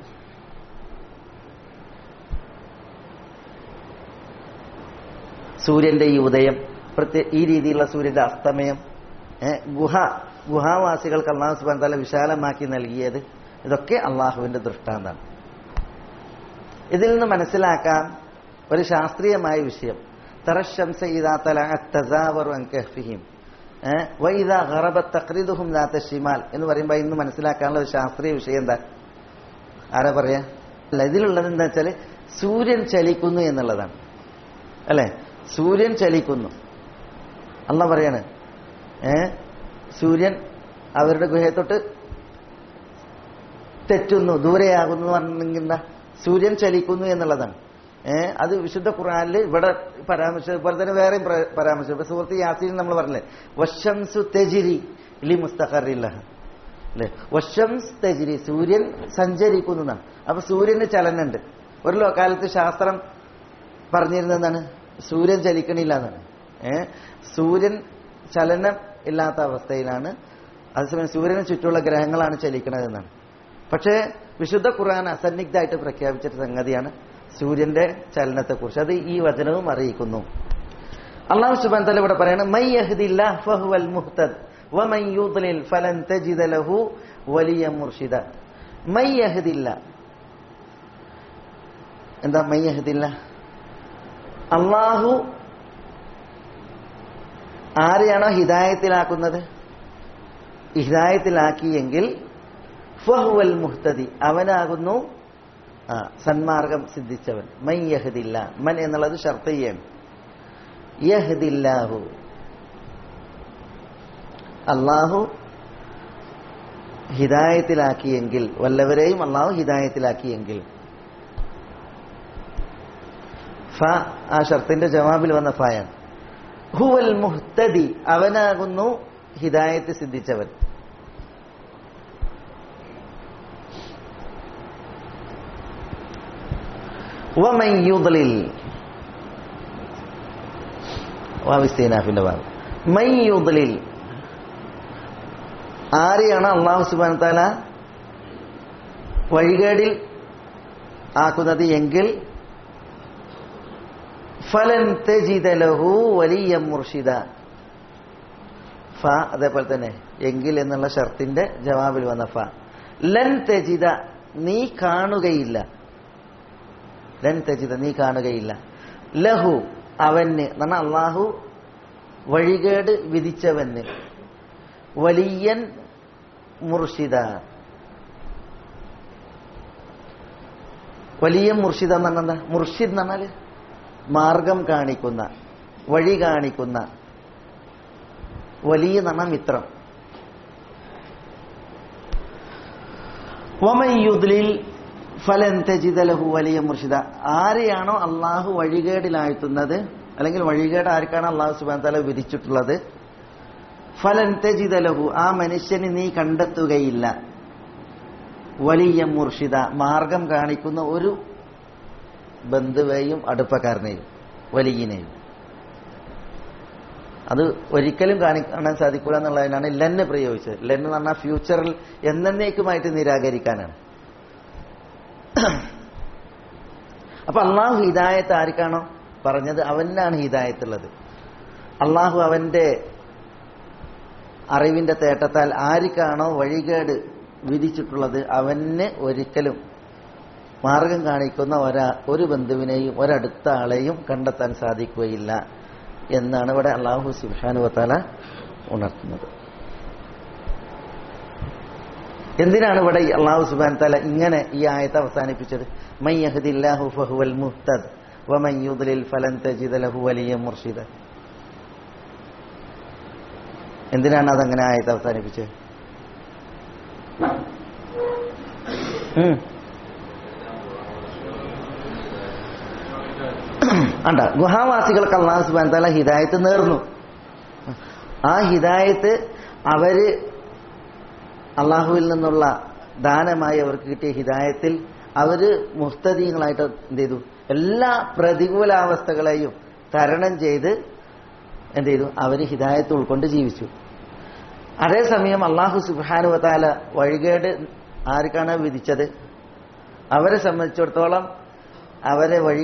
സൂര്യന്റെ ഈ ഉദയം പ്രത്യേക ഈ രീതിയിലുള്ള സൂര്യന്റെ അസ്തമയം ഏ, ഗുഹ ഗുഹാവാസികൾക്ക് അള്ളാഹു സുബാൻ തല വിശാലമാക്കി നൽകിയത് ഇതൊക്കെ അള്ളാഹുവിന്റെ ദൃഷ്ടാന്താണ് ഇതിൽ നിന്ന് മനസ്സിലാക്കാൻ ഒരു ശാസ്ത്രീയമായ വിഷയം തറശംസ ഇതാ തല തസാവറു അൻ കഹ്ഫിഹിം ഏ, വൈദാ ഗറബത്ത് തഖ്രിദുഹും ദാത്ത ഷിമാൽ എന്ന് പറയുമ്പോൾ ഇന്ന് മനസ്സിലാക്കാനുള്ള ഒരു ശാസ്ത്രീയ വിഷയം എന്താ ആരാ പറയാ അല്ല ഇതിലുള്ളത് എന്താ വെച്ചാല് സൂര്യൻ ചലിക്കുന്നു എന്നുള്ളതാണ് അല്ലെ സൂര്യൻ ചലിക്കുന്നു അല്ല പറയാണ് ഏ സൂര്യൻ അവരുടെ ഗുഹയെ തൊട്ട് തെറ്റുന്നു ദൂരെയാകുന്നു എന്ന് പറഞ്ഞെങ്കിൽ എന്താ സൂര്യൻ ചലിക്കുന്നു എന്നുള്ളതാണ് ഏ അത് വിശുദ്ധ ഖുറാനിൽ ഇവിടെ പരാമർശിച്ചത് പോലെ തന്നെ വേറെയും പ്ര- പരാമർശിച്ചു ഇപ്പൊ സുഹൃത്ത് യാസീൻ നമ്മൾ പറഞ്ഞില്ലേ വശംസു തെജിരി ലി മുസ്തഖറില്ല അല്ലെ വശംസ് തെജിരി സൂര്യൻ സഞ്ചരിക്കുന്നു എന്നാണ് അപ്പൊ സൂര്യന് ചലനുണ്ട് ഒരു ലോ- കാലത്ത് ശാസ്ത്രം പറഞ്ഞിരുന്നതാണ് സൂര്യൻ ചലിക്കണില്ല എന്നാണ് ഏ സൂര്യൻ ചലനം ഇല്ലാത്ത അവസ്ഥയിലാണ് അതേസമയം സൂര്യന് ചുറ്റുമുള്ള ഗ്രഹങ്ങളാണ് ചലിക്കുന്നത് എന്നാണ് പക്ഷേ വിശുദ്ധ ഖുർആൻ അസന്നിഗ്ധമായിട്ട് പ്രഖ്യാപിച്ച സംഗതിയാണ് സൂര്യന്റെ ചലനത്തെക്കുറിച്ച് അത് ഈ വചനവും അറിയിക്കുന്നു അള്ളാഹു സുബാൻ തല ഇവിടെ പറയണം മൈ യഹ്ദില്ലാ ഫഹുവൽ മുഹ്തദ് വമൻ യുദ്ലിൽ ഫലൻ തജിദ ലഹു വലിയ മുർഷിദ മൈ യഹ്ദില്ല എന്താ മൈ യഹ്ദില്ല അള്ളാഹു ആരെയാണോ ഹിദായത്തിലാക്കുന്നത് ഹിദായത്തിലാക്കിയെങ്കിൽ ഫഹുവൽ മുഹ്തദി അവനാകുന്നു ആ, സന്മാർഗം സിദ്ധിച്ചവൻ മൻ യഹദില്ല മൻ എന്നുള്ളത് ഷർത്തയ്യാണ് യഹദില്ലാഹു അള്ളാഹു ഹിദായത്തിലാക്കിയെങ്കിൽ വല്ലവരെയും അള്ളാഹു ഹിദായത്തിലാക്കിയെങ്കിൽ ഫ ആ ഷർത്തിന്റെ ജവാബിൽ വന്ന ഫായാണ് ഹുവൽ മുഹ്തദി അവനാകുന്നു ഹിദായത്ത് സിദ്ധിച്ചവൻ വമൻ യുദ്ലിൽ വാവിസ്തീനാഫിന്റെ ഭാഗം മൻ യുദ്ലിൽ ആരെയാണ് അള്ളാഹു സുബാൻ താല വഴികേടിൽ ആക്കുന്നത് എങ്കിൽ ഫലൻ തജിദ ലഹു വലിയ മുർഷിദ ഫ അതേപോലെ തന്നെ എങ്കിൽ എന്നുള്ള ഷർത്തിന്റെ ജവാബിൽ വന്ന ഫ ലൻ തജിദ നീ കാണുകയില്ല ലൻ തജിദ നീ കാണുകയില്ല ലഹു അവന് എന്നാ അള്ളാഹു വഴികേട് വിധിച്ചവന് വലിയൻ മുർഷിദ വലിയ മുർഷിദ എന്ന് പറഞ്ഞാൽ എന്താ മുർഷിദ് എന്ന് പറഞ്ഞാല് മാർഗം കാണിക്കുന്ന വഴി കാണിക്കുന്ന വലിയ നണ മിത്രം വമയുദ്ലിൽ ഫലൻ തജിദലഹു വലിയ മുർഷിദ ആരെയാണോ അള്ളാഹു വഴികേടിലാഴ്ത്തുന്നത് അല്ലെങ്കിൽ വഴികേട് ആർക്കാണ് അള്ളാഹു സുബാൻ തല വിധിച്ചിട്ടുള്ളത് ഫലൻ തജിദലഹു ആ മനുഷ്യന് നീ കണ്ടെത്തുകയില്ല വലിയ മുർഷിദ മാർഗം കാണിക്കുന്ന ഒരു ബന്ധുവേയും അടുപ്പക്കാരനെയും വലിയനെയും അത് ഒരിക്കലും കാണി കാണാൻ സാധിക്കൂല എന്നുള്ളതിനാണ് ലെന്ന് പ്രയോഗിച്ചത് ലെന്ന് എന്ന് പറഞ്ഞാൽ ഫ്യൂച്ചറിൽ എന്നേക്കുമായിട്ട് നിരാകരിക്കാനാണ് അപ്പൊ അള്ളാഹു ഹിദായത്ത് ആർക്കാണോ പറഞ്ഞത് അവനാണ് ഹിദായത്തുള്ളത് അള്ളാഹു അവന്റെ അറിവിന്റെ തേട്ടത്താൽ ആർക്കാണോ വഴികേട് വിധിച്ചിട്ടുള്ളത് അവന് ഒരിക്കലും മാർഗം കാണിക്കുന്ന ഒരാ ഒരു ബന്ധുവിനെയും ഒരടുത്ത ആളെയും കണ്ടെത്താൻ സാധിക്കുകയില്ല എന്നാണ് ഇവിടെ അള്ളാഹു സുബാനുവത്താല ഉണർത്തുന്നത് എന്തിനാണ് ഇവിടെ അള്ളാഹു സുബാൻ താല ഇങ്ങനെ ഈ ആയത്ത് അവസാനിപ്പിച്ചത് മയ്യഹദില്ലാഹു ഫഹുവൽ മുഹ്തദ് വമൻ യുദ്ലിൽ ഫലൻ തജിദ ലഹു വലിയ മുർഷിദ എന്തിനാണ് അതങ്ങനെ ആയത്ത് അവസാനിപ്പിച്ചത് ഉം. അണ്ട ഗുഹാവാസികൾക്ക് അള്ളാഹു സുബാൻ താല ഹിദായത്ത് നേർന്നു ആ ഹിദായത്ത് അവര് അള്ളാഹുവിൽ നിന്നുള്ള ദാനമായി അവർക്ക് കിട്ടിയ ഹിദായത്തിൽ അവര് മുസ്തദീങ്ങളായിട്ട് എന്ത് ചെയ്തു എല്ലാ പ്രതികൂലാവസ്ഥകളെയും തരണം ചെയ്ത് എന്ത് ചെയ്തു അവര് ഹിദായത്ത് ഉൾക്കൊണ്ട് ജീവിച്ചു അതേസമയം അള്ളാഹു സുബാനുവത്താല വഴികേട് ആർക്കാണ് വിധിച്ചത് അവരെ സംബന്ധിച്ചിടത്തോളം അവരെ വഴി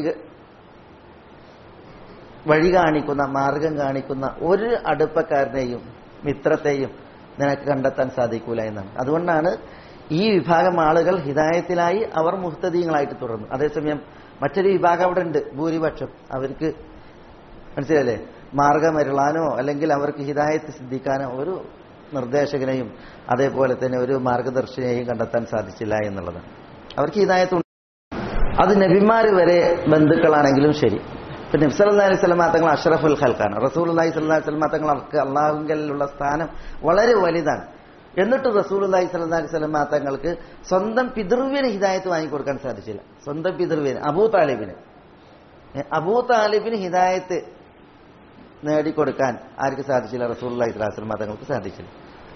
വഴി കാണിക്കുന്ന മാർഗം കാണിക്കുന്ന ഒരു അടുപ്പക്കാരനെയും മിത്രത്തെയും നിനക്ക് കണ്ടെത്താൻ സാധിക്കൂല എന്നാണ് അതുകൊണ്ടാണ് ഈ വിഭാഗം ആളുകൾ ഹിദായത്തിലായി അവർ മുഹ്തദീങ്ങളായിട്ട് തുടർന്നു അതേസമയം മറ്റൊരു വിഭാഗം അവിടെ ഉണ്ട് ഭൂരിപക്ഷം അവർക്ക് മനസ്സിലല്ലേ മാർഗമരുളാനോ അല്ലെങ്കിൽ അവർക്ക് ഹിദായത്ത് സിദ്ധിക്കാനോ ഒരു നിർദ്ദേശകനെയും അതേപോലെ തന്നെ ഒരു മാർഗദർശിനെയും കണ്ടെത്താൻ സാധിച്ചില്ല എന്നുള്ളതാണ് അവർക്ക് ഹിദായത്ത് അത് നബിമാര് വരെ ബന്ധുക്കളാണെങ്കിലും ശരി ഇപ്പൊ നബ്സല്ലാ അലൈഹി സ്വലമാ തങ്ങൾ അഷ്റഫുൽ ഖൽക്കാണ് റസൂൽ അലൈഹി സ്വല്ലാ സ്വലമാ തങ്ങൾക്ക് അള്ളാഹുങ്കലിലുള്ള സ്ഥാനം വളരെ വലുതാണ് എന്നിട്ട് റസൂൽ അലൈഹി സ്വല്ലാ അലൈഹി സ്വലമാ തങ്ങൾക്ക് സ്വന്തം പിതൃവിന് ഹിദായത്ത് വാങ്ങിക്കൊടുക്കാൻ സാധിച്ചില്ല സ്വന്തം പിതൃവിന് അബൂ താലിബിന് ഏ, അബൂ താലിബിന് ഹിദായത്ത് നേടിക്കൊടുക്കാൻ ആർക്ക് സാധിച്ചില്ല റസൂൽ അലൈഹി സ്വലാ സ്വലമാ തങ്ങൾക്ക് സാധിച്ചില്ല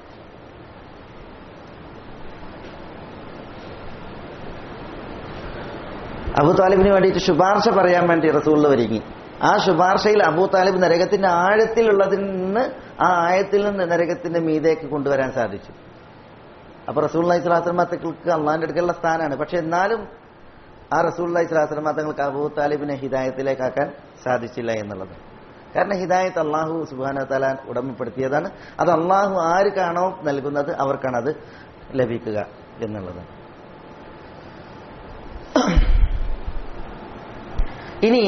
അബൂ താലിബിന് വേണ്ടിയിട്ട് ശുപാർശ പറയാൻ വേണ്ടി റസൂളിൽ ഒരുങ്ങി ആ ശുപാർശയിൽ അബൂ താലിബ് നരകത്തിന്റെ ആഴത്തിലുള്ളതിൽ നിന്ന് ആ ആയത്തിൽ നിന്ന് നരകത്തിന്റെ മീതേക്ക് കൊണ്ടുവരാൻ സാധിച്ചു അപ്പൊ റസൂൽ അലൈഹി സ്വലാസ്ലമാത്തങ്ങൾക്ക് അള്ളാന്റെ അടുക്കലുള്ള സ്ഥാനമാണ് പക്ഷെ എന്നാലും ആ റസൂൽ അലൈഹി സ്വലാസ്ലമാ തങ്ങൾക്ക് അബൂ താലിബിനെ ഹിദായത്തിലേക്കാക്കാൻ സാധിച്ചില്ല എന്നുള്ളത് കാരണം ഹിദായത്ത് അള്ളാഹു സുബാന തലാൻ ഉടമപ്പെടുത്തിയതാണ് അത് അള്ളാഹു ആർക്കാണോ നൽകുന്നത് അവർക്കാണ് അത് ലഭിക്കുക എന്നുള്ളത് ഇനി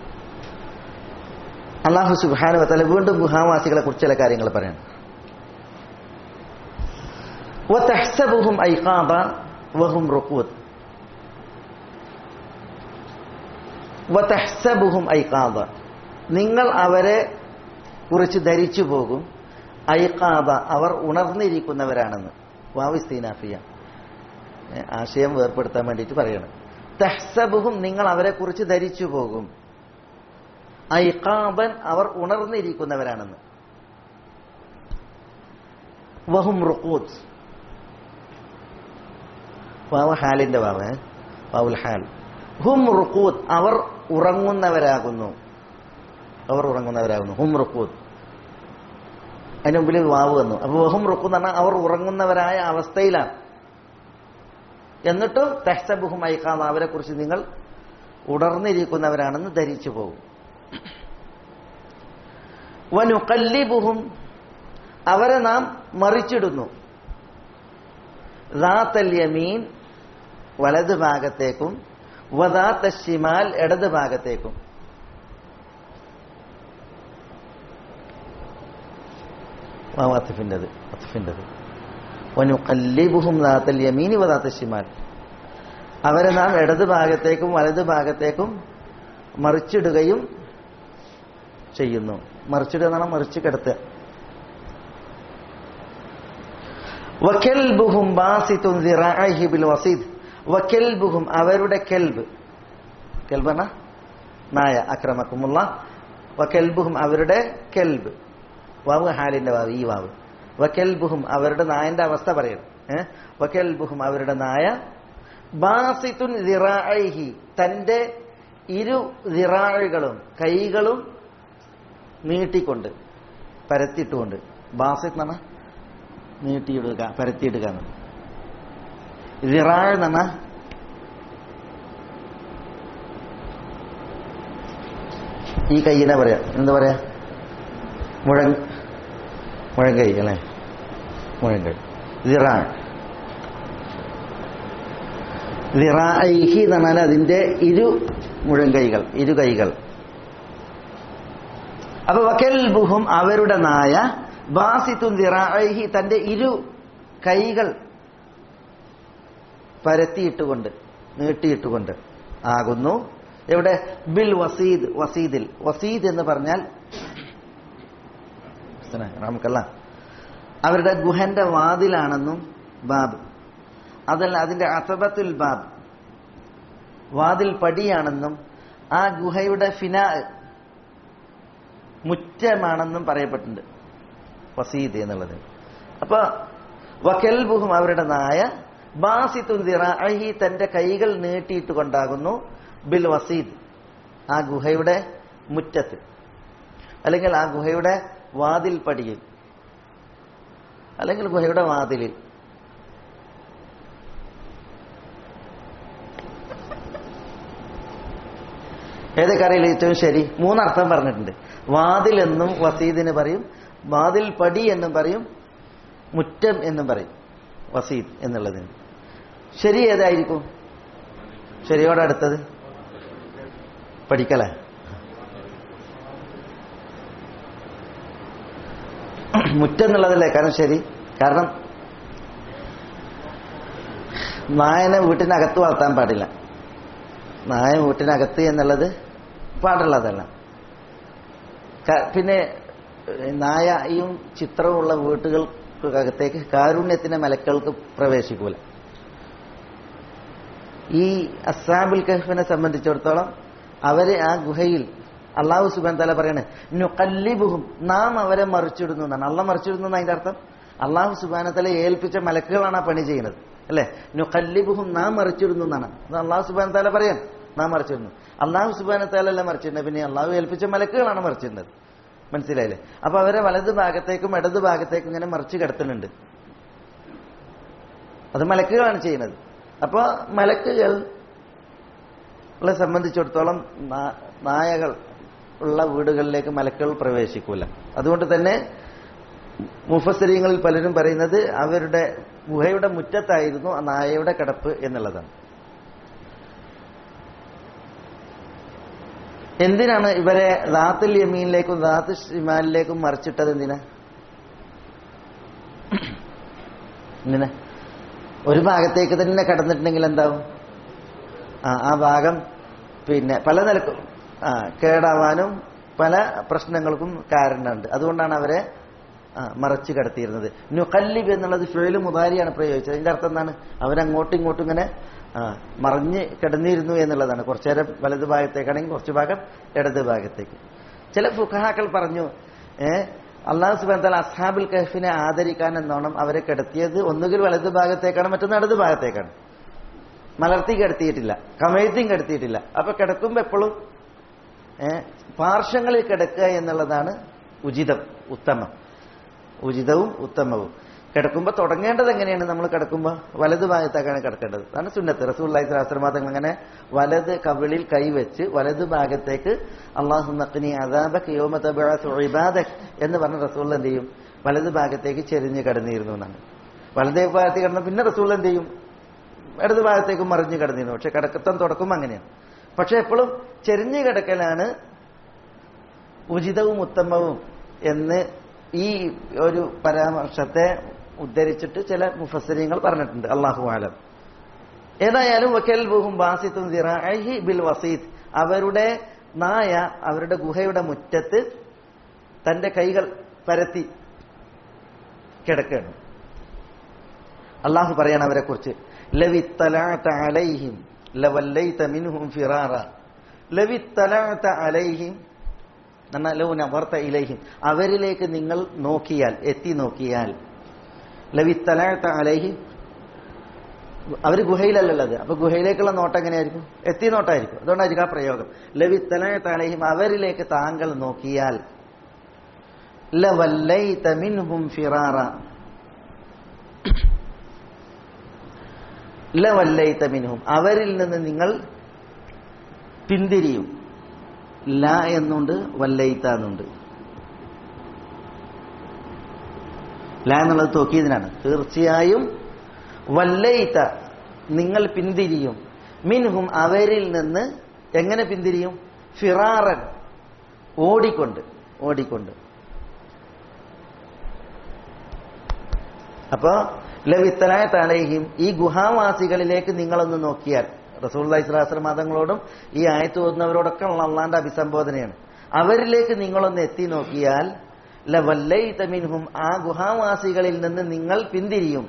അള്ളാഹു സുബാനു വത്തല വീണ്ടും ഗുഹാവാസികളെ കുറിച്ച് ചില കാര്യങ്ങൾ പറയണം وتحسبهم أيقاظا وهم رقود وتحسبهم أيقاظا നിങ്ങൾ അവരെ കുറിച്ച് ധരിച്ചു പോകും ഐക്കാബ അവർ ഉണർന്നിരിക്കുന്നവരാണെന്ന് വാവിസ്തീനാഫിയ ആശയം വേർപ്പെടുത്താൻ വേണ്ടിയിട്ട് പറയണം തഹ്സബുഹും നിങ്ങൾ അവരെ കുറിച്ച് ധരിച്ചു പോകും ഐക്കാബൻ അവർ ഉണർന്നിരിക്കുന്നവരാണെന്ന് വഹും റുക്കൂത്ത് വാവ് ഹാലിന്റെ വാവ് ഏ? വാവുൽ ഹാൽ ഹും റുക്കൂത്ത് അവർ ഉറങ്ങുന്നവരാകുന്നു അവർ ഉറങ്ങുന്നവരാകുന്നു ഹും റുക്കൂത്ത് അതിന് മുമ്പിൽ വാവ് വന്നു അപ്പൊ വഹും റുക്കൂത്ത് എന്ന് പറഞ്ഞാൽ അവർ ഉറങ്ങുന്നവരായ അവസ്ഥയിലാണ് എന്നിട്ടും തെഹ്സബുഹും ഐക്കാന്ന് അവരെ കുറിച്ച് നിങ്ങൾ ഉണർന്നിരിക്കുന്നവരാണെന്ന് ധരിച്ചു പോകും വനുക്കല്ലിബുഹും അവരെ നാം മറിച്ചിടുന്നു ദാത്തൽ യമീൻ വലത് ഭാഗത്തേക്കും വദാത്ത ഷിമാൽ ഇടത് ഭാഗത്തേക്കും അത്തിഫിൻ്റെത് അത്തിഫിൻ്റെത് വനുക്കല്ലിബുഹും ദാത്തൽ യമീനി വദാത്ത ഷിമാൽ അവരെ നാം ഇടത് ഭാഗത്തേക്കും വലത് ഭാഗത്തേക്കും മറിച്ചിടുകയും ചെയ്യുന്നു മറിച്ചിടുക എന്നാണ് മറിച്ച് കിടത്തുക വക്കൽബുഹും ബാസിത്തും ദിറാഇഹി ബിൽ വസീദ് വക്കൽബുഹും അവരുടെ കെൽബ് കെൽബന നായ അക്രമക്കുമുള്ള വക്കൽബുഹും അവരുടെ കെൽബ് വാവ് ഹാലിന്റെ വാവ് ഈ വാവ് വക്കൽബുഹും അവരുടെ നായന്റെ അവസ്ഥ പറയണം ഏഹ് വക്കൽബുഹും അവരുടെ നായ ബാസിത്തുൻ ദിറാഇഹി തന്റെ ഇരു ദിറാഴുകളും കൈകളും നീട്ടിക്കൊണ്ട് പരത്തിയിട്ടുകൊണ്ട് ബാസിത്ത് എന്ന് പറഞ്ഞാൽ നീട്ടിയിടുക പരത്തിയിടുക എന്ന് ദിറാഴ് എന്ന് പറഞ്ഞാൽ ഈ കയ്യിനെ പറയാ എന്താ പറയാ മുഴങ് മുഴങ്കൈ അല്ലേ മുഴങ്കൈ ദിറാഴ് ദിറായിഹി എന്ന് പറഞ്ഞാൽ അതിന്റെ ഇരു മുഴങ്കൈകൾ ഇരു കൈകൾ അപ്പൊ വക്കൽബുഹും അവരുടെ നായ ബാസിത്തും ദിറായിഹി തന്റെ ഇരു കൈകൾ പരത്തിയിട്ടുകൊണ്ട് നീട്ടിയിട്ടുകൊണ്ട് ആകുന്നു എവിടെ ബിൽ വസീദ് വസീദിൽ വസീദ് എന്ന് പറഞ്ഞാൽ നമുക്കല്ല അവരുടെ ഗുഹന്റെ വാതിലാണെന്നും ബാബ് അതല്ല അതിന്റെ അസബത്തുൽ ബാബ് വാതിൽ പടിയാണെന്നും ആ ഗുഹയുടെ ഫിനാ മുറ്റമാണെന്നും പറയപ്പെട്ടിട്ടുണ്ട് വസീദ് എന്നുള്ളത് അപ്പൊ വക്കൽബുഹും അവരുടെ നായ ബാസിത്തുന്തിറഹി തന്റെ കൈകൾ നീട്ടിയിട്ട് കൊണ്ടാകുന്നു ബിൽ വസീദ് ആ ഗുഹയുടെ മുറ്റത്ത് അല്ലെങ്കിൽ ആ ഗുഹയുടെ വാതിൽ പടിയിൽ അല്ലെങ്കിൽ ഗുഹയുടെ വാതിലിൽ ഏതൊക്കെ അറിയില്ല ഏറ്റവും ശരി മൂന്നർത്ഥം പറഞ്ഞിട്ടുണ്ട് വാതിൽ എന്നും വസീദിന് പറയും വാതിൽ പടി എന്നും പറയും മുറ്റം എന്നും പറയും വസീദ് എന്നുള്ളതിന് ശരി ഏതായിരിക്കും ശരിയോടടുത്തത് പഠിക്കലേ മുറ്റെന്നുള്ളതല്ലേ കാരണം ശരി കാരണം നായനെ വീട്ടിനകത്ത് വളർത്താൻ പാടില്ല നായ വീട്ടിനകത്ത് എന്നുള്ളത് പാടുള്ളതല്ല ക- പിന്നെ നായയും ചിത്രമുള്ള വീട്ടുകൾക്കകത്തേക്ക് കാരുണ്യത്തിന്റെ മലക്കൾക്ക് പ്രവേശിക്കൂല ഈ അസാബുൽ കഹഫിനെ സംബന്ധിച്ചിടത്തോളം അവര് ആ ഗുഹയിൽ അള്ളാഹു സുബാൻ തല പറയണേ നുക്കല്ലിബുഹും നാം അവരെ മറിച്ചിടുന്നു എന്നാണ് അള്ള മറിച്ചിടുന്നു എന്ന് അതിന്റെ അർത്ഥം അള്ളാഹു സുബാന തല ഏൽപ്പിച്ച മലക്കുകളാണ് ആ പണി ചെയ്യുന്നത് അല്ലെ നുക്കല്ലിബുഹും നാം മറിച്ചിടുന്നു എന്നാണ് അത് അള്ളാഹു സുബാൻ തല പറയാൻ നാം മറിച്ചിടുന്നു അള്ളാഹു സുബാന തലല്ല മറിച്ചിടുന്നത് പിന്നെ അള്ളാഹു ഏൽപ്പിച്ച മലക്കുകളാണ് മറിച്ചിടുന്നത് മനസ്സിലായില്ലേ അപ്പൊ അവരെ വലത് ഭാഗത്തേക്കും ഇടത് ഭാഗത്തേക്കും ഇങ്ങനെ മറിച്ച് കിടത്തുന്നുണ്ട് അത് മലക്കുകളാണ് ചെയ്യുന്നത് അപ്പോ മലക്കുകൾ ളെ സംബന്ധിച്ചിടത്തോളം നാ- നായകൾ ഉള്ള വീടുകളിലേക്ക് മലക്കുകൾ പ്രവേശിക്കൂല അതുകൊണ്ട് തന്നെ മുഫസരീങ്ങളിൽ പലരും പറയുന്നത് അവരുടെ ഗുഹയുടെ മുറ്റത്തായിരുന്നു ആ നായയുടെ കിടപ്പ് എന്നുള്ളതാണ് എന്തിനാണ് ഇവരെ ദാത്തുൽ യമീനിലേക്കും ദാത്ത് ഷിമാലിലേക്കും മറിച്ചിട്ടത് എന്തിനാ എന്തിനാ ഒരു ഭാഗത്തേക്ക് തന്നെ കടന്നിട്ടുണ്ടെങ്കിൽ എന്താവും ആ ആ ഭാഗം പിന്നെ പല നിലക്കും ആ കേടാവാനും പല പ്രശ്നങ്ങൾക്കും കാരണമുണ്ട് അതുകൊണ്ടാണ് അവരെ ആ, മറച്ചു കിടത്തിയിരുന്നത് നുക്കല്ലിബ് എന്നുള്ളത് ഫേല് മുതാരിയാണ് പ്രയോഗിച്ചത് അതിന്റെ അർത്ഥം എന്താണ് അവരങ്ങോട്ടും ഇങ്ങോട്ടും ഇങ്ങനെ ആ, മറിഞ്ഞ് കിടന്നിരുന്നു എന്നുള്ളതാണ് കുറച്ചു നേരം വലത് ഭാഗത്തേക്കാണെങ്കിൽ കുറച്ച് ഭാഗം ഇടത് ഭാഗത്തേക്ക് ചില ഫുഖഹാക്കൾ പറഞ്ഞു ഏ അള്ളാഹു സുബാൻ താല അസ്ഹാബുൽ കഹഫിനെ ആദരിക്കാൻ എന്നോണം അവരെ കിടത്തിയത് ഒന്നുകിൽ വലത് ഭാഗത്തേക്കാണ് മറ്റൊന്ന് ഇടത് ഭാഗത്തേക്കാണ് മലർത്തി കിടത്തിയിട്ടില്ല കമഴ്ത്തിയും കിടത്തിയിട്ടില്ല അപ്പൊ കിടക്കുമ്പോ എപ്പോഴും ഏഹ് പാർശ്വങ്ങളിൽ കിടക്കുക എന്നുള്ളതാണ് ഉചിതം ഉത്തമം ഉചിതവും ഉത്തമവും കിടക്കുമ്പോൾ തുടങ്ങേണ്ടത് എങ്ങനെയാണ് നമ്മൾ കിടക്കുമ്പോൾ വലത് ഭാഗത്തേക്കാണ് കിടക്കേണ്ടത് അതാണ് സുന്നത്ത് റസൂള്ളി ശാസ്ത്രമാതങ്ങൾ അങ്ങനെ വലത് കവിളിൽ കൈവച്ച് വലത് ഭാഗത്തേക്ക് അള്ളാഹു നഖ്നി അദാബക് യോമതബാദക് എന്ന് പറഞ്ഞ റസൂൾ എന്ത് ചെയ്യും വലത് ഭാഗത്തേക്ക് ചെരിഞ്ഞ് കിടന്നിരുന്നു എന്നാണ് വലതേ ഭാഗത്തേക്ക് കിടന്ന പിന്നെ റസൂൾ എന്ത് ചെയ്യും ഇടത് ഭാഗത്തേക്ക് മറിഞ്ഞ് കിടന്നിരുന്നു പക്ഷെ കിടക്കത്തം തുടക്കം അങ്ങനെയാണ് പക്ഷെ എപ്പോഴും ചെരിഞ്ഞ് കിടക്കലാണ് ഉചിതവും ഉത്തമവും എന്ന് ഈ ഒരു പരാമർശത്തെ ഉദ്ധരിച്ചിട്ട് ചില മുഫസരിങ്ങൾ പറഞ്ഞിട്ടുണ്ട് അള്ളാഹു ആലം ഏതായാലും വക്കൽ ബുഹും ബാസിത്തും ദിറാഹി ബിൽ വസീദ് അവരുടെ നായ അവരുടെ ഗുഹയുടെ മുറ്റത്ത് തന്റെ കൈകൾ പരത്തി കിടക്കുകയാണ് അള്ളാഹു പറയാണ് അവരെ കുറിച്ച് അലൈഹിം ലവല്ലൈത മിൻഹും ഫിറാറ ലവിത്തലാത്ത അലൈഹിം എന്നാൽ ലൗ നവർത്ത ഇലൈഹിം അവരിലേക്ക് നിങ്ങൾ നോക്കിയാൽ എത്തി നോക്കിയാൽ ലവിത്തലാത്ത അലൈഹിം അവർ ഗുഹയിലല്ലുള്ളത് അപ്പൊ ഗുഹയിലേക്കുള്ള നോട്ടം എങ്ങനെയായിരിക്കും എത്തി നോട്ടായിരിക്കും അതുകൊണ്ടായിരിക്കും ആ പ്രയോഗം ലവിത്തലാത്ത അലൈഹിം അവരിലേക്ക് താങ്കൾ നോക്കിയാൽ ലവല്ലൈത മിൻഹും ഫിറാറ ലവല്ലൈത മിൻഹും അവരിൽ നിന്ന് നിങ്ങൾ പിന്തിരിയും ല എന്നുണ്ട് വല്ലൈത്ത എന്നുണ്ട് ല എന്നുള്ളത് തോക്കിയതിനാണ് തീർച്ചയായും വല്ലൈത്ത നിങ്ങൾ പിന്തിരിയും മിൻഹും അവരിൽ നിന്ന് എങ്ങനെ പിന്തിരിയും ഫിറാറൻ ഓടിക്കൊണ്ട് ഓടിക്കൊണ്ട് അപ്പോ ലവിത്തലായ തലയും ഈ ഗുഹാവാസികളിലേക്ക് നിങ്ങളൊന്ന് നോക്കിയാൽ റസൂൽ ഇസ്ലാസ്ല മതങ്ങളോടും ഈ ആയത്ത് ഓതുന്നവരോടൊക്കെ ഉള്ള അള്ളാന്റെ അഭിസംബോധനയാണ് അവരിലേക്ക് നിങ്ങളൊന്ന് എത്തി നോക്കിയാൽ ലവല്ലൈതമിൻഹും ആ ഗുഹാവാസികളിൽ നിന്ന് നിങ്ങൾ പിന്തിരിയും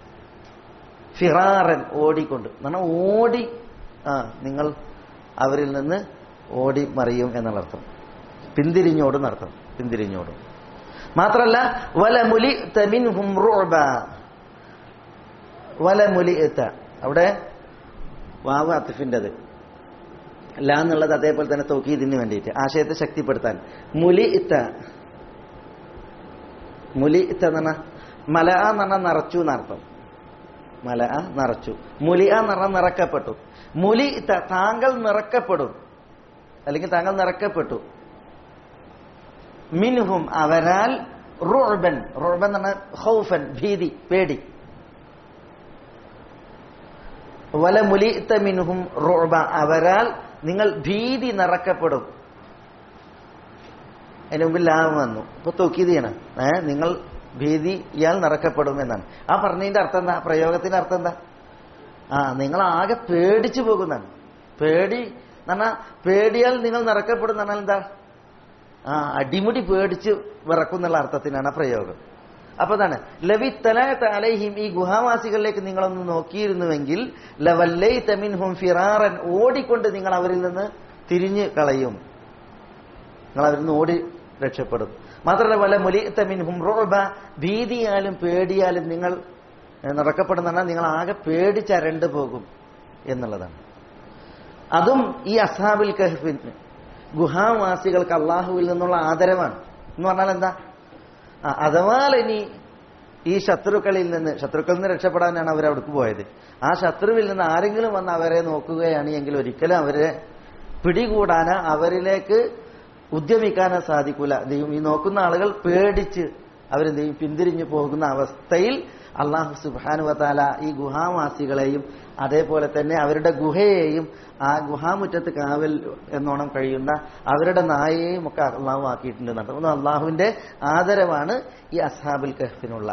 ഫിറാറൻ ഓടിക്കൊണ്ട് എന്നാണ് ഓടി ആ നിങ്ങൾ അവരിൽ നിന്ന് ഓടി മറിയും എന്നുള്ളർത്ഥം പിന്തിരിഞ്ഞോടും എന്നർത്ഥം പിന്തിരിഞ്ഞോടും മാത്രല്ല വലമുലി തമിൻഹും റുഅബ വലമുലി അവിടെ വാവ് അത്തിഫിൻ്റെത് ല എന്നുള്ളത് അതേപോലെ തന്നെ തോക്കീതിന് വേണ്ടിയിട്ട് ആശയത്തെ ശക്തിപ്പെടുത്താൻ മുലി ഇത്ത മുലി ഇത്ത എന്ന് പറഞ്ഞാൽ മല എന്ന് പറഞ്ഞാൽ നിറച്ചു എന്നർത്ഥം മല നിറച്ചു മുലി എന്ന് പറഞ്ഞാൽ നിറക്കപ്പെട്ടു മുലി ഇത്ത താങ്കൾ നിറക്കപ്പെടും അല്ലെങ്കിൽ താങ്കൾ നിറക്കപ്പെട്ടു മിൻഹും അവരാൽ റുഅബൻ റുഅബൻ എന്ന് പറഞ്ഞാൽ ഹൗഫൻ ഭീതി പേടി വല മുലിത്ത മിൻഹും റുഅബ അവരാൽ നിങ്ങൾ ഭീതി നിറക്കപ്പെടും അതിന് മുമ്പിൽ ലാഭം വന്നു ഇപ്പൊ തൊക്കീതിയാണ് ഏ നിങ്ങൾ ഭീതി ഇയാൾ നിറക്കപ്പെടും എന്നാണ് ആ പറഞ്ഞതിന്റെ അർത്ഥം എന്താ പ്രയോഗത്തിന്റെ അർത്ഥം എന്താ ആ നിങ്ങൾ ആകെ പേടിച്ചു പോകുന്നതാണ് പേടി എന്ന് പറഞ്ഞാൽ പേടിയാൽ നിങ്ങൾ നിറക്കപ്പെടും പറഞ്ഞാൽ എന്താ ആ അടിമുടി പേടിച്ച് വിറക്കുന്നുള്ള അർത്ഥത്തിനാണ് ആ പ്രയോഗം അപ്പൊ അതാണ് ലവി തലഹിം ഈ ഗുഹാവാസികളിലേക്ക് നിങ്ങളൊന്ന് നോക്കിയിരുന്നുവെങ്കിൽ ലവല്ലൈ തമിൻഹും ഫിറാറൻ ഓടിക്കൊണ്ട് നിങ്ങൾ അവരിൽ നിന്ന് തിരിഞ്ഞു കളയും നിങ്ങൾ അവരിൽ നിന്ന് ഓടി രക്ഷപ്പെടും മാത്രമല്ല വല മുലി തമിൻഹും റോബ ഭീതിയാലും പേടിയാലും നിങ്ങൾ നടക്കപ്പെടുന്ന നിങ്ങൾ ആകെ പേടിച്ചരണ്ടു പോകും എന്നുള്ളതാണ് അതും ഈ അസാബിൽ കഹഫിന് ഗുഹാവാസികൾക്ക് അള്ളാഹുവിൽ നിന്നുള്ള ആദരവാണ് എന്ന് പറഞ്ഞാൽ എന്താ ആ, അഥവാ ഇനി ഈ ശത്രുക്കളിൽ നിന്ന് ശത്രുക്കളിൽ നിന്ന് രക്ഷപ്പെടാനാണ് അവർ അവിടേക്ക് പോയത് ആ ശത്രുവിൽ നിന്ന് ആരെങ്കിലും വന്ന് അവരെ നോക്കുകയാണ് എങ്കിൽ ഒരിക്കലും അവരെ പിടികൂടാനോ അവരിലേക്ക് ഉദ്യമിക്കാനോ സാധിക്കൂല എന്ത് ചെയ്യും? ഈ നോക്കുന്ന ആളുകൾ പേടിച്ച് അവരെന്ത് ചെയ്യും പിന്തിരിഞ്ഞു പോകുന്ന അവസ്ഥയിൽ അള്ളാഹു സുബാനുവത്താല ഈ ഗുഹാവാസികളെയും അതേപോലെ തന്നെ അവരുടെ ഗുഹയെയും ആ ഗുഹാമുറ്റത്ത് കാവൽ എന്നോണം കഴിയുന്ന അവരുടെ നായയെയും ഒക്കെ അള്ളാഹു ആക്കിയിട്ടുണ്ട് നടത്തുന്നത് അള്ളാഹുവിന്റെ ആദരവാണ് ഈ അസ്ഹാബുൽ കഹഫിനുള്ള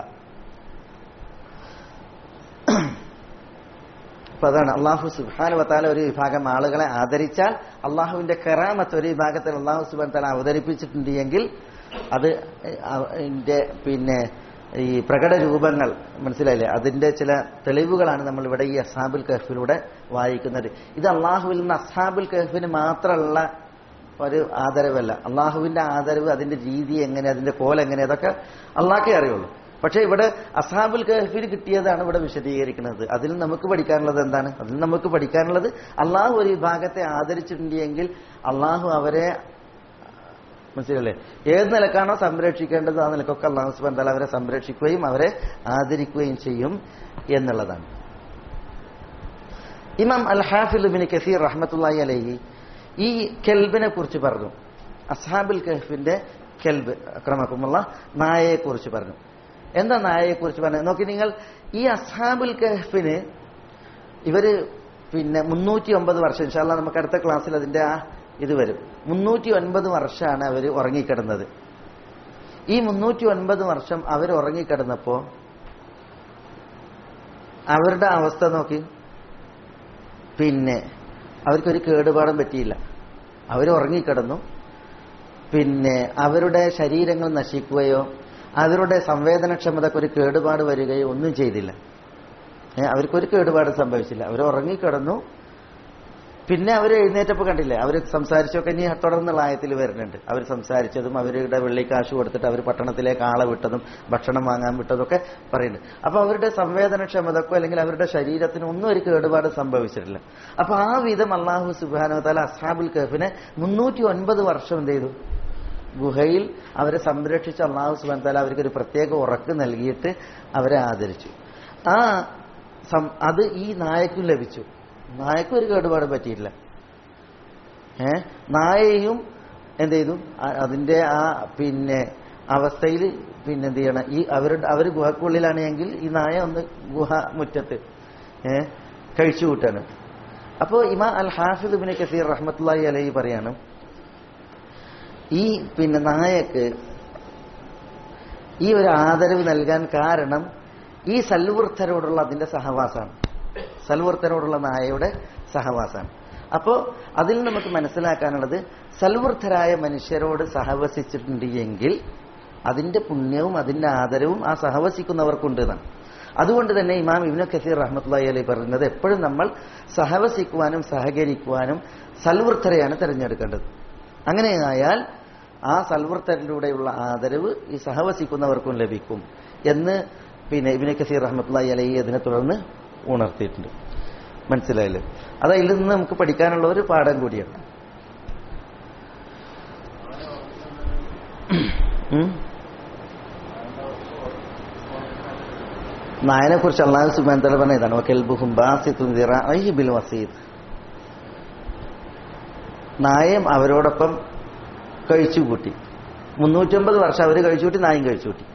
അപ്പൊ അതാണ് അള്ളാഹു സുബാനു വത്താല ഒരു വിഭാഗം ആളുകളെ ആദരിച്ചാൽ അള്ളാഹുവിന്റെ കറാമത്ത് ഒരു വിഭാഗത്തിൽ അള്ളാഹു സുബാൻ താല അവതരിപ്പിച്ചിട്ടുണ്ട് എങ്കിൽ അത് അതിന്റെ പിന്നെ ഈ പ്രകട രൂപങ്ങൾ മനസ്സിലായില്ലേ അതിന്റെ ചില തെളിവുകളാണ് നമ്മൾ ഇവിടെ ഈ അസാബുൽ കഹഫിലൂടെ വായിക്കുന്നത് ഇത് അള്ളാഹുവിൽ നിന്ന് അസാബുൽ കഹഫിന് മാത്രമുള്ള ഒരു ആദരവല്ല അള്ളാഹുവിന്റെ ആദരവ് അതിന്റെ രീതി എങ്ങനെ അതിന്റെ കോൽ എങ്ങനെ അതൊക്കെ അള്ളാഹ്ക്കേ അറിയുള്ളൂ പക്ഷെ ഇവിടെ അസാബുൽ കഹഫിൽ കിട്ടിയതാണ് ഇവിടെ വിശദീകരിക്കുന്നത് അതിൽ നമുക്ക് പഠിക്കാനുള്ളത് എന്താണ് അതിൽ നമുക്ക് പഠിക്കാനുള്ളത് അള്ളാഹു ഒരു വിഭാഗത്തെ ആദരിച്ചിട്ടുണ്ട് എങ്കിൽ അള്ളാഹു അവരെ മനസ്സിലല്ലേ ഏത് നിലക്കാണോ സംരക്ഷിക്കേണ്ടത് ആ നിലക്കൊക്കെ അള്ളാഹു സുബാൻ താല അവരെ സംരക്ഷിക്കുകയും അവരെ ആദരിക്കുകയും ചെയ്യും എന്നുള്ളതാണ് ഇമാം അൽ ഹാഫിൽ ബിൻ കസീർ റഹ്മത്തുള്ളാഹി അലൈഹി ഈ കെൽബിനെ കുറിച്ച് പറഞ്ഞു അസ്ഹാബുൽ കഹഫിന്റെ കെൽബ് അക്രമക്കുമുള്ള നായയെ കുറിച്ച് പറഞ്ഞു എന്താ നായയെ കുറിച്ച് പറഞ്ഞത് നോക്കി നിങ്ങൾ ഈ അസ്ഹാബുൽ കഹഫിന് ഇവര് പിന്നെ മുന്നൂറ്റി ഒമ്പത് വർഷം ഇൻഷാല്ല നമുക്ക് അടുത്ത ക്ലാസ്സിൽ അതിന്റെ ആ ഇത് വരും മുന്നൂറ്റി ഒൻപത് വർഷമാണ് അവർ ഉറങ്ങിക്കിടന്നത് ഈ മുന്നൂറ്റി ഒൻപത് വർഷം അവർ ഉറങ്ങിക്കിടന്നപ്പോ അവരുടെ അവസ്ഥ നോക്കി പിന്നെ അവർക്കൊരു കേടുപാടും പറ്റിയില്ല അവർ ഉറങ്ങിക്കിടന്നു പിന്നെ അവരുടെ ശരീരങ്ങൾ നശിക്കുകയോ അവരുടെ സംവേദനക്ഷമതക്ക് ഒരു കേടുപാട് വരികയോ ഒന്നും ചെയ്തില്ല ഏ, അവർക്കൊരു കേടുപാട് സംഭവിച്ചില്ല അവർ ഉറങ്ങിക്കിടന്നു പിന്നെ അവർ എഴുന്നേറ്റപ്പോൾ കണ്ടില്ലേ അവർ സംസാരിച്ചൊക്കെ ഇനി തുടർന്നുള്ള ആയത്തിൽ വരുന്നുണ്ട് അവർ സംസാരിച്ചതും അവരുടെ വെള്ളി കാശ് കൊടുത്തിട്ട് അവർ പട്ടണത്തിലേക്ക് ആളെ വിട്ടതും ഭക്ഷണം വാങ്ങാൻ വിട്ടതൊക്കെ പറയുന്നുണ്ട് അപ്പൊ അവരുടെ സംവേദനക്ഷമതക്കോ അല്ലെങ്കിൽ അവരുടെ ശരീരത്തിന് ഒന്നും ഒരു കേടുപാട് സംഭവിച്ചിട്ടില്ല അപ്പൊ ആ വിധം അള്ളാഹു സുബാനോ താല അസ്ഹാബുൽ കഹഫിനെ മുന്നൂറ്റി ഒൻപത് വർഷം എന്ത് ചെയ്തു ഗുഹയിൽ അവരെ സംരക്ഷിച്ച അള്ളാഹു സുബാൻ താല അവർക്ക് ഒരു പ്രത്യേക ഉറക്ക് നൽകിയിട്ട് അവരെ ആദരിച്ചു ആ സം- അത് ഈ നായക്കും ലഭിച്ചു നായക്കും ഒരു കേടുപാട് പറ്റിയില്ല ഏ നായയും എന്ത് ചെയ്തു ആ- അതിന്റെ ആ പിന്നെ അവസ്ഥയിൽ പിന്നെ എന്ത് ചെയ്യണം ഈ അവരുടെ അവർ ഗുഹക്കുള്ളിലാണ് എങ്കിൽ ഈ നായ ഒന്ന് ഗുഹ മുറ്റത്ത് ഏ കഴിച്ചു കൂട്ടാണ് അപ്പോൾ ഇമാ അൽ ഹാഫിദ് ബിൻ കസീർ റഹ്മത്തുള്ളാഹി അലൈഹി പറയാണ് ഈ പിന്നെ നായക്ക് ഈ ഒരു ആദരവ് നൽകാൻ കാരണം ഈ സൽവൃദ്ധരോടുള്ള അതിന്റെ സഹവാസമാണ് സൽവൃദ്ധരോടുള്ള നായയുടെ സഹവാസമാണ് അപ്പോൾ അതിൽ നമുക്ക് മനസ്സിലാക്കാനുള്ളത് സൽവൃദ്ധരായ മനുഷ്യരോട് സഹവസിച്ചിട്ടുണ്ട് എങ്കിൽ അതിന്റെ പുണ്യവും അതിന്റെ ആദരവും ആ സഹവസിക്കുന്നവർക്കുണ്ട് എന്നാണ് അതുകൊണ്ട് തന്നെ ഇമാം ഇബ്നു കസീർ റഹ്മത്തുള്ളാഹി അലൈഹി പറയുന്നത് എപ്പോഴും നമ്മൾ സഹവസിക്കുവാനും സഹകരിക്കുവാനും സൽവൃദ്ധരെയാണ് തിരഞ്ഞെടുക്കേണ്ടത് അങ്ങനെയായാൽ ആ സൽവൃത്തരിലൂടെയുള്ള ആദരവ് ഈ സഹവസിക്കുന്നവർക്കും ലഭിക്കും എന്ന് പിന്നെ ഇബിന് കസീർ റഹ്മത്തുള്ളാഹി അലൈഹി അതിനെ തുടർന്ന് ഉണർത്തിയിട്ടുണ്ട് മനസ്സിലായില്ലേ അത് അതിൽ നിന്ന് നമുക്ക് പഠിക്കാനുള്ള ഒരു പാഠം കൂടിയാണ് ഉം? നായനെ കുറിച്ച് അള്ളാഹു സുബാൻ തല പറഞ്ഞ ഇതാണ് വക്കൽബുഹും ബാസിത്തും ദിറാഇഹി ബിൽ വസീദ് നായം അവരോടൊപ്പം കഴിച്ചുകൂട്ടി മുന്നൂറ്റമ്പത് വർഷം അവർ കഴിച്ചുകൂട്ടി നായും കഴിച്ചുകൂട്ടി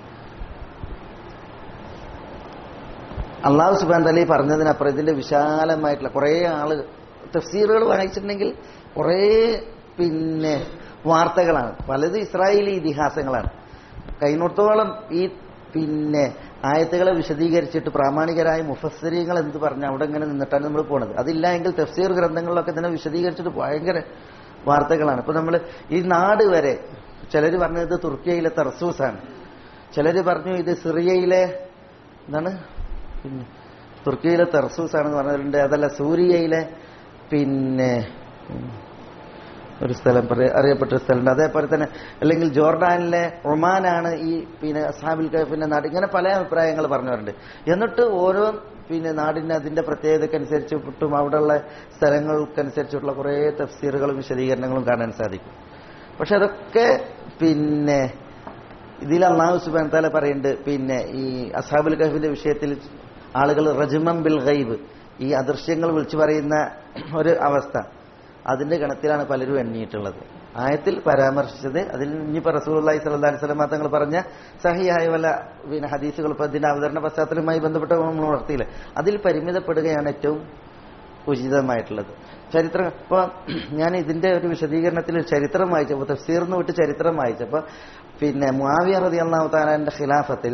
അള്ളാഹു സുബാൻ തലി പറഞ്ഞതിനപ്പുറം ഇതിന്റെ വിശാലമായിട്ടുള്ള കുറേ ആള് തഫ്സീറുകൾ വായിച്ചിട്ടുണ്ടെങ്കിൽ കുറേ പിന്നെ വാർത്തകളാണ് പലത് ഇസ്രായേലി ഇതിഹാസങ്ങളാണ് കൈനോട്ടോളം ഈ പിന്നെ ആയത്തുകളെ വിശദീകരിച്ചിട്ട് പ്രാമാണികരായ മുഫസ്സരീങ്ങൾ എന്ത് പറഞ്ഞ അവിടെ ഇങ്ങനെ നിന്നിട്ടാണ് നമ്മൾ പോണത് അതില്ല എങ്കിൽ തഫ്സീർ ഗ്രന്ഥങ്ങളിലൊക്കെ ഇതിനെ വിശദീകരിച്ചിട്ട് ഭയങ്കര വാർത്തകളാണ് ഇപ്പൊ നമ്മൾ ഈ നാട് വരെ ചിലർ പറഞ്ഞത് തുർക്കിയയിലെ തർസൂസാണ് ചിലർ പറഞ്ഞു ഇത് സിറിയയിലെ എന്താണ് പിന്നെ തുർക്കിയിലെ തെർസൂസ് ആണെന്ന് പറഞ്ഞിട്ടുണ്ട് അതല്ല സൂര്യയിലെ പിന്നെ ഉം, ഒരു സ്ഥലം പറയ- അറിയപ്പെട്ട ഒരു സ്ഥലമുണ്ട് അതേപോലെ തന്നെ അല്ലെങ്കിൽ ജോർഡാനിലെ ഒമാനാണ് ഈ പിന്നെ അസാബിൽ കൈഫിന്റെ നാട് ഇങ്ങനെ പല അഭിപ്രായങ്ങൾ പറഞ്ഞവരുണ്ട് എന്നിട്ട് ഓരോ പിന്നെ നാടിന് അതിന്റെ പ്രത്യേകതക്കനുസരിച്ച് വിട്ടും അവിടെയുള്ള സ്ഥലങ്ങൾക്കനുസരിച്ചുള്ള കുറേ തഫ്സീറുകളും വിശദീകരണങ്ങളും കാണാൻ സാധിക്കും പക്ഷെ അതൊക്കെ പിന്നെ ഇതിൽ അള്ളാഹു സുബാൻ താല പറയുന്നുണ്ട് പിന്നെ ഈ അസാബുൽ കഹഫിന്റെ വിഷയത്തിൽ ആളുകൾ റജ്മം ബിൽ ഗൈബ് ഈ അദൃശ്യങ്ങൾ വിളിച്ചു പറയുന്ന ഒരു അവസ്ഥ അതിന്റെ ഗണത്തിലാണ് പലരും എണ്ണിയിട്ടുള്ളത് ആയത്തിൽ പരാമർശിച്ചത് അതിൽ ഇനിയിപ്പോ റസൂലി സല്ലി സ്വലമ തങ്ങൾ പറഞ്ഞ സഹിയായ വല്ല പിന്നെ ഹദീസുകൾ ഇപ്പൊ ഇതിന്റെ അവതരണ പശ്ചാത്തലവുമായി ബന്ധപ്പെട്ട് നമ്മൾ ഉണർത്തിയില്ലേ അതിൽ പരിമിതപ്പെടുകയാണ് ഏറ്റവും ഉചിതമായിട്ടുള്ളത് ചരിത്രം ഇപ്പൊ ഞാൻ ഇതിന്റെ ഒരു വിശദീകരണത്തിൽ ഒരു ചരിത്രം വായിച്ചപ്പോൾ തഫ്സീർന്ന് വിട്ട് ചരിത്രം വായിച്ചപ്പോ പിന്നെ മുാവിയ റതി അള്ളാഹു താലാന്റെ ഖിലാഫത്തിൽ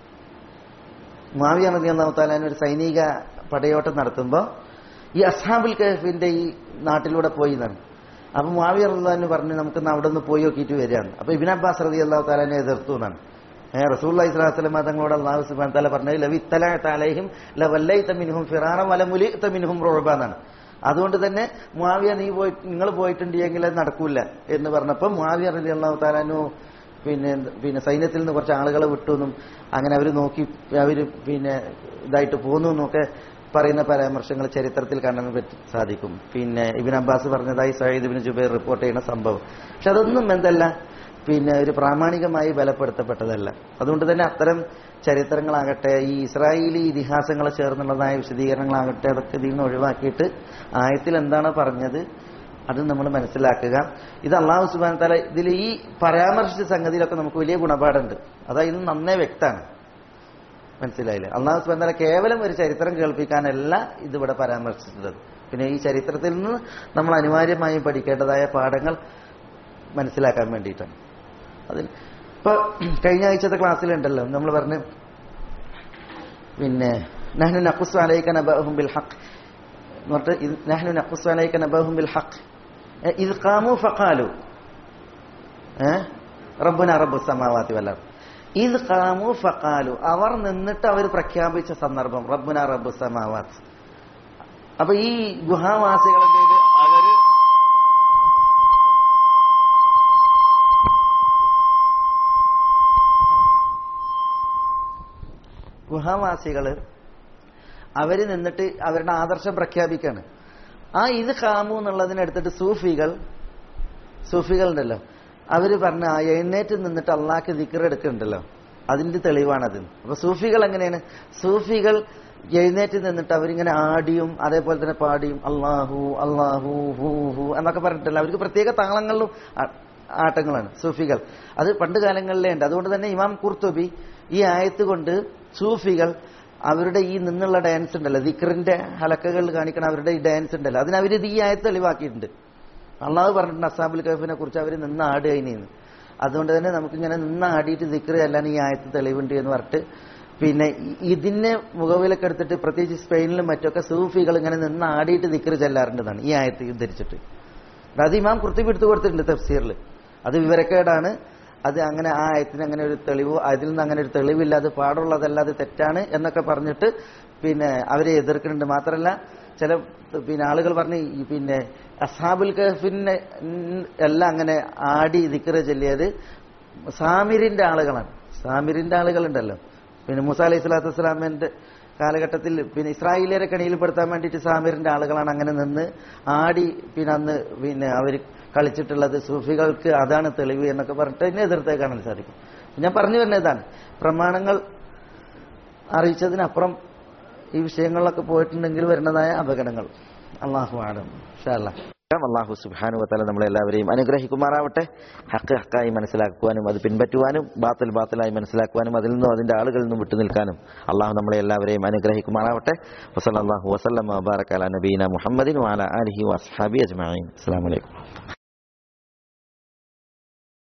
മുാവിയ റതി അള്ളാഹു താലാൻ ഒരു സൈനിക പടയോട്ടം നടത്തുമ്പോൾ ഈ അസ്ഹാബുൽ കഹഫിന്റെ ഈ നാട്ടിലൂടെ പോയി എന്നാണ് അപ്പൊ മുാവിയ റഹ്ലാന്ന് പറഞ്ഞ് നമുക്ക് അവിടെ നിന്ന് പോയി നോക്കിയിട്ട് വരികയാണ് അപ്പൊ ഇബിൻ അബ്ബാസ് റതി അള്ളാഹു താലാനെ എതിർത്തു എന്നാണ് ഏഹ് റസൂൽ ഇസ്ലാസ്ലം തങ്ങളോട് അള്ളാഹു സുബാൻ താല പറഞ്ഞത് ലവി തലാഹും ലവല്ലൈത്ത മിൻഹും ഫിറാറ വലമുലി മിൻഹും റോബ എന്നാണ് അതുകൊണ്ട് തന്നെ മുാവിയ നീ പോയി നിങ്ങൾ പോയിട്ടുണ്ടെങ്കിൽ അത് നടക്കൂല എന്ന് പറഞ്ഞപ്പോൾ മുാവിയ റലി അള്ളാഹു താലാനു പിന്നെ പിന്നെ സൈന്യത്തിൽ നിന്ന് കുറച്ച് ആളുകളെ വിട്ടു എന്നും അങ്ങനെ അവർ നോക്കി അവർ പിന്നെ ഇതായിട്ട് പോന്നു എന്നൊക്കെ പറയുന്ന പരാമർശങ്ങൾ ചരിത്രത്തിൽ കാണാൻ പറ്റി സാധിക്കും പിന്നെ ഇബിൻ അബ്ബാസ് പറഞ്ഞതായി സയ്യിദ് ഇബിൻ ജുബൈർ റിപ്പോർട്ട് ചെയ്യുന്ന സംഭവം പക്ഷെ അതൊന്നും എന്തല്ല പിന്നെ ഒരു പ്രാമാണികമായി ബലപ്പെടുത്തപ്പെട്ടതല്ല അതുകൊണ്ട് തന്നെ അത്തരം ചരിത്രങ്ങളാകട്ടെ ഈ ഇസ്രായേലി ഇതിഹാസങ്ങളെ ചേർന്നുള്ളതായ വിശദീകരണങ്ങളാകട്ടെ അതൊക്കെ ഇതിൽ നിന്ന് ഒഴിവാക്കിയിട്ട് ആയത്തിൽ എന്താണ് പറഞ്ഞത് അത് നമ്മൾ മനസ്സിലാക്കുക ഇത് അള്ളാഹു സുബാൻ തല ഇതിൽ ഈ പരാമർശിച്ച സംഗതിയിലൊക്കെ നമുക്ക് വലിയ ഗുണപാടുണ്ട് അതായത് നന്നേ വ്യക്തമാണ് മനസ്സിലായില്ലേ അള്ളാഹു സുബാൻ തല കേവലം ഒരു ചരിത്രം കേൾപ്പിക്കാനല്ല ഇതിവിടെ പരാമർശിച്ചത് പിന്നെ ഈ ചരിത്രത്തിൽ നിന്ന് നമ്മൾ അനിവാര്യമായും പഠിക്കേണ്ടതായ പാഠങ്ങൾ മനസ്സിലാക്കാൻ വേണ്ടിയിട്ടാണ് അതിൽ ഇപ്പൊ കഴിഞ്ഞ ആഴ്ചത്തെ ക്ലാസ്സിലുണ്ടല്ലോ നമ്മൾ പറഞ്ഞ് പിന്നെ നഹ്നു നഖുസ് അലൈക നബഅഹും ബിൽ ഹഖ് എന്നിട്ട് ഇത് നഹ്നു നഖുസ് അലൈക നബഅഹും ബിൽ ഹഖ് ഇത് ഖാമു ഫഖാലു ഏഹ് റബ്ബുന റബ്ബുസ് സമാവാതി വൽ അർദ് ഇത് ഖാമു ഫഖാലു അവർ നിന്നിട്ട് അവർ പ്രഖ്യാപിച്ച സന്ദർഭം റബ്ബുന റബ്ബുസ് സമാവാത്ത് അപ്പൊ ഈ ഗുഹാവാസികളൊക്കെ ഇത് അവര് ഗുഹാവാസികള് അവര് നിന്നിട്ട് അവരുടെ ആദർശം പ്രഖ്യാപിക്കാണ് ആ ഇത് കാമു എന്നുള്ളതിനെടുത്തിട്ട് സൂഫികൾ സൂഫികൾ ഉണ്ടല്ലോ അവര് പറഞ്ഞ ആ എഴുന്നേറ്റ് നിന്നിട്ട് അള്ളാഹ്ക്ക് ദിക്കർ എടുക്കുന്നുണ്ടല്ലോ അതിന്റെ തെളിവാണത് അപ്പൊ സൂഫികൾ എങ്ങനെയാണ് സൂഫികൾ എഴുന്നേറ്റ് നിന്നിട്ട് അവരിങ്ങനെ ആടിയും അതേപോലെ തന്നെ പാടിയും അള്ളാഹു അള്ളാഹു ഹൂ ഹു എന്നൊക്കെ പറഞ്ഞിട്ടല്ല അവർക്ക് പ്രത്യേക താളങ്ങളിലും ആ- ആട്ടങ്ങളാണ് സൂഫികൾ അത് പണ്ട് കാലങ്ങളിലേ ഉണ്ട് അതുകൊണ്ട് തന്നെ ഇമാം കുർത്തുബി ഈ ആയത്ത് കൊണ്ട് സൂഫികൾ അവരുടെ ഈ നിന്നുള്ള ഡാൻസ് ഉണ്ടല്ലോ ദിക്റിന്റെ ഹലക്കകൾ കാണിക്കണ അവരുടെ ഈ ഡാൻസ് ഉണ്ടല്ലോ അതിനവരിത് ഈ ആയത്ത് തെളിവാക്കിയിട്ടുണ്ട് അള്ളാഹ് പറഞ്ഞിട്ടുണ്ട് അസാബുൽ കഹഫിനെ കുറിച്ച് അവർ നിന്ന് ആടുക ഇനിന്ന് അതുകൊണ്ട് തന്നെ നമുക്കിങ്ങനെ നിന്ന് ആടിയിട്ട് ദിക്റ് അല്ലാൻ ഈ ആയത്ത് തെളിവുണ്ട് എന്ന് പറഞ്ഞിട്ട് പിന്നെ ഇ- ഇതിനെ മുഖവിലൊക്കെ എടുത്തിട്ട് പ്രത്യേകിച്ച് സ്പെയിനിലും മറ്റൊക്കെ സൂഫികൾ ഇങ്ങനെ നിന്ന് ആടിയിട്ട് ദിക്റ് ചെല്ലാറുണ്ടെന്നാണ് ഈ ആയത്ത് ധരിച്ചിട്ട് അത് ഇമാം കൃത്യം എടുത്തു കൊടുത്തിട്ടുണ്ട് തഫ്സീറിൽ അത് വിവരക്കേടാണ് അത് അങ്ങനെ ആ ആയത്തിന് അങ്ങനെ ഒരു തെളിവ് അതിൽ നിന്ന് അങ്ങനെ ഒരു തെളിവില്ല അത് പാടുള്ളതല്ല അത് തെറ്റാണ് എന്നൊക്കെ പറഞ്ഞിട്ട് പിന്നെ അവരെ എതിർക്കുന്നുണ്ട് മാത്രമല്ല ചില പിന്നെ ആളുകൾ പറഞ്ഞ് ഈ പിന്നെ അസാബുൽ കഹഫിനെ എല്ലാം അങ്ങനെ ആടി ദിക്കറ ചൊല്ലിയത് സാമിരിന്റെ ആളുകളാണ് സാമിരിന്റെ ആളുകളുണ്ടല്ലോ പിന്നെ മൂസ അലൈഹി സ്വലാത്തു വസ്സലാമിന്റെ കാലഘട്ടത്തിൽ പിന്നെ ഇസ്രായേലിയരെ കണിയിൽപ്പെടുത്താൻ വേണ്ടിയിട്ട് സാമിറിന്റെ ആളുകളാണ് അങ്ങനെ നിന്ന് ആടി പിന്നെ അന്ന് പിന്നെ അവർ കളിച്ചിട്ടുള്ളത് സൂഫികൾക്ക് അതാണ് തെളിവ് എന്നൊക്കെ പറഞ്ഞിട്ട് അതിനെ എതിർത്തേ കാണാൻ സാധിക്കും ഞാൻ പറഞ്ഞു വരുന്നത് ഇതാണ് പ്രമാണങ്ങൾ അറിയിച്ചതിനപ്പുറം ഈ വിഷയങ്ങളിലൊക്കെ പോയിട്ടുണ്ടെങ്കിൽ വരുന്നതായ അപകടങ്ങൾ അള്ളാഹു ആലം ഷാല്ല അള്ളാഹു സുബാനു വത്താല നമ്മളെല്ലാവരെയും അനുഗ്രഹിക്കുമാറാവട്ടെ ഹക്ക് ഹക്കായി മനസ്സിലാക്കുവാനും അത് പിൻപറ്റുവാനും ബാത്തിൽ ബാത്തിലായി മനസ്സിലാക്കുവാനും അതിൽ നിന്നും അതിന്റെ ആളുകളിൽ നിന്നും വിട്ടുനിൽക്കാനും അള്ളാഹു നമ്മളെ എല്ലാവരെയും അനുഗ്രഹിക്കുമാറാവട്ടെ വസല്ലാഹു വസ്ലം വബാറക്കാല നബീന മുഹമ്മദിൻ വാല അലഹി വസ്ഹാബി അജ്മാൻ അസ്സാം വലൈക്കും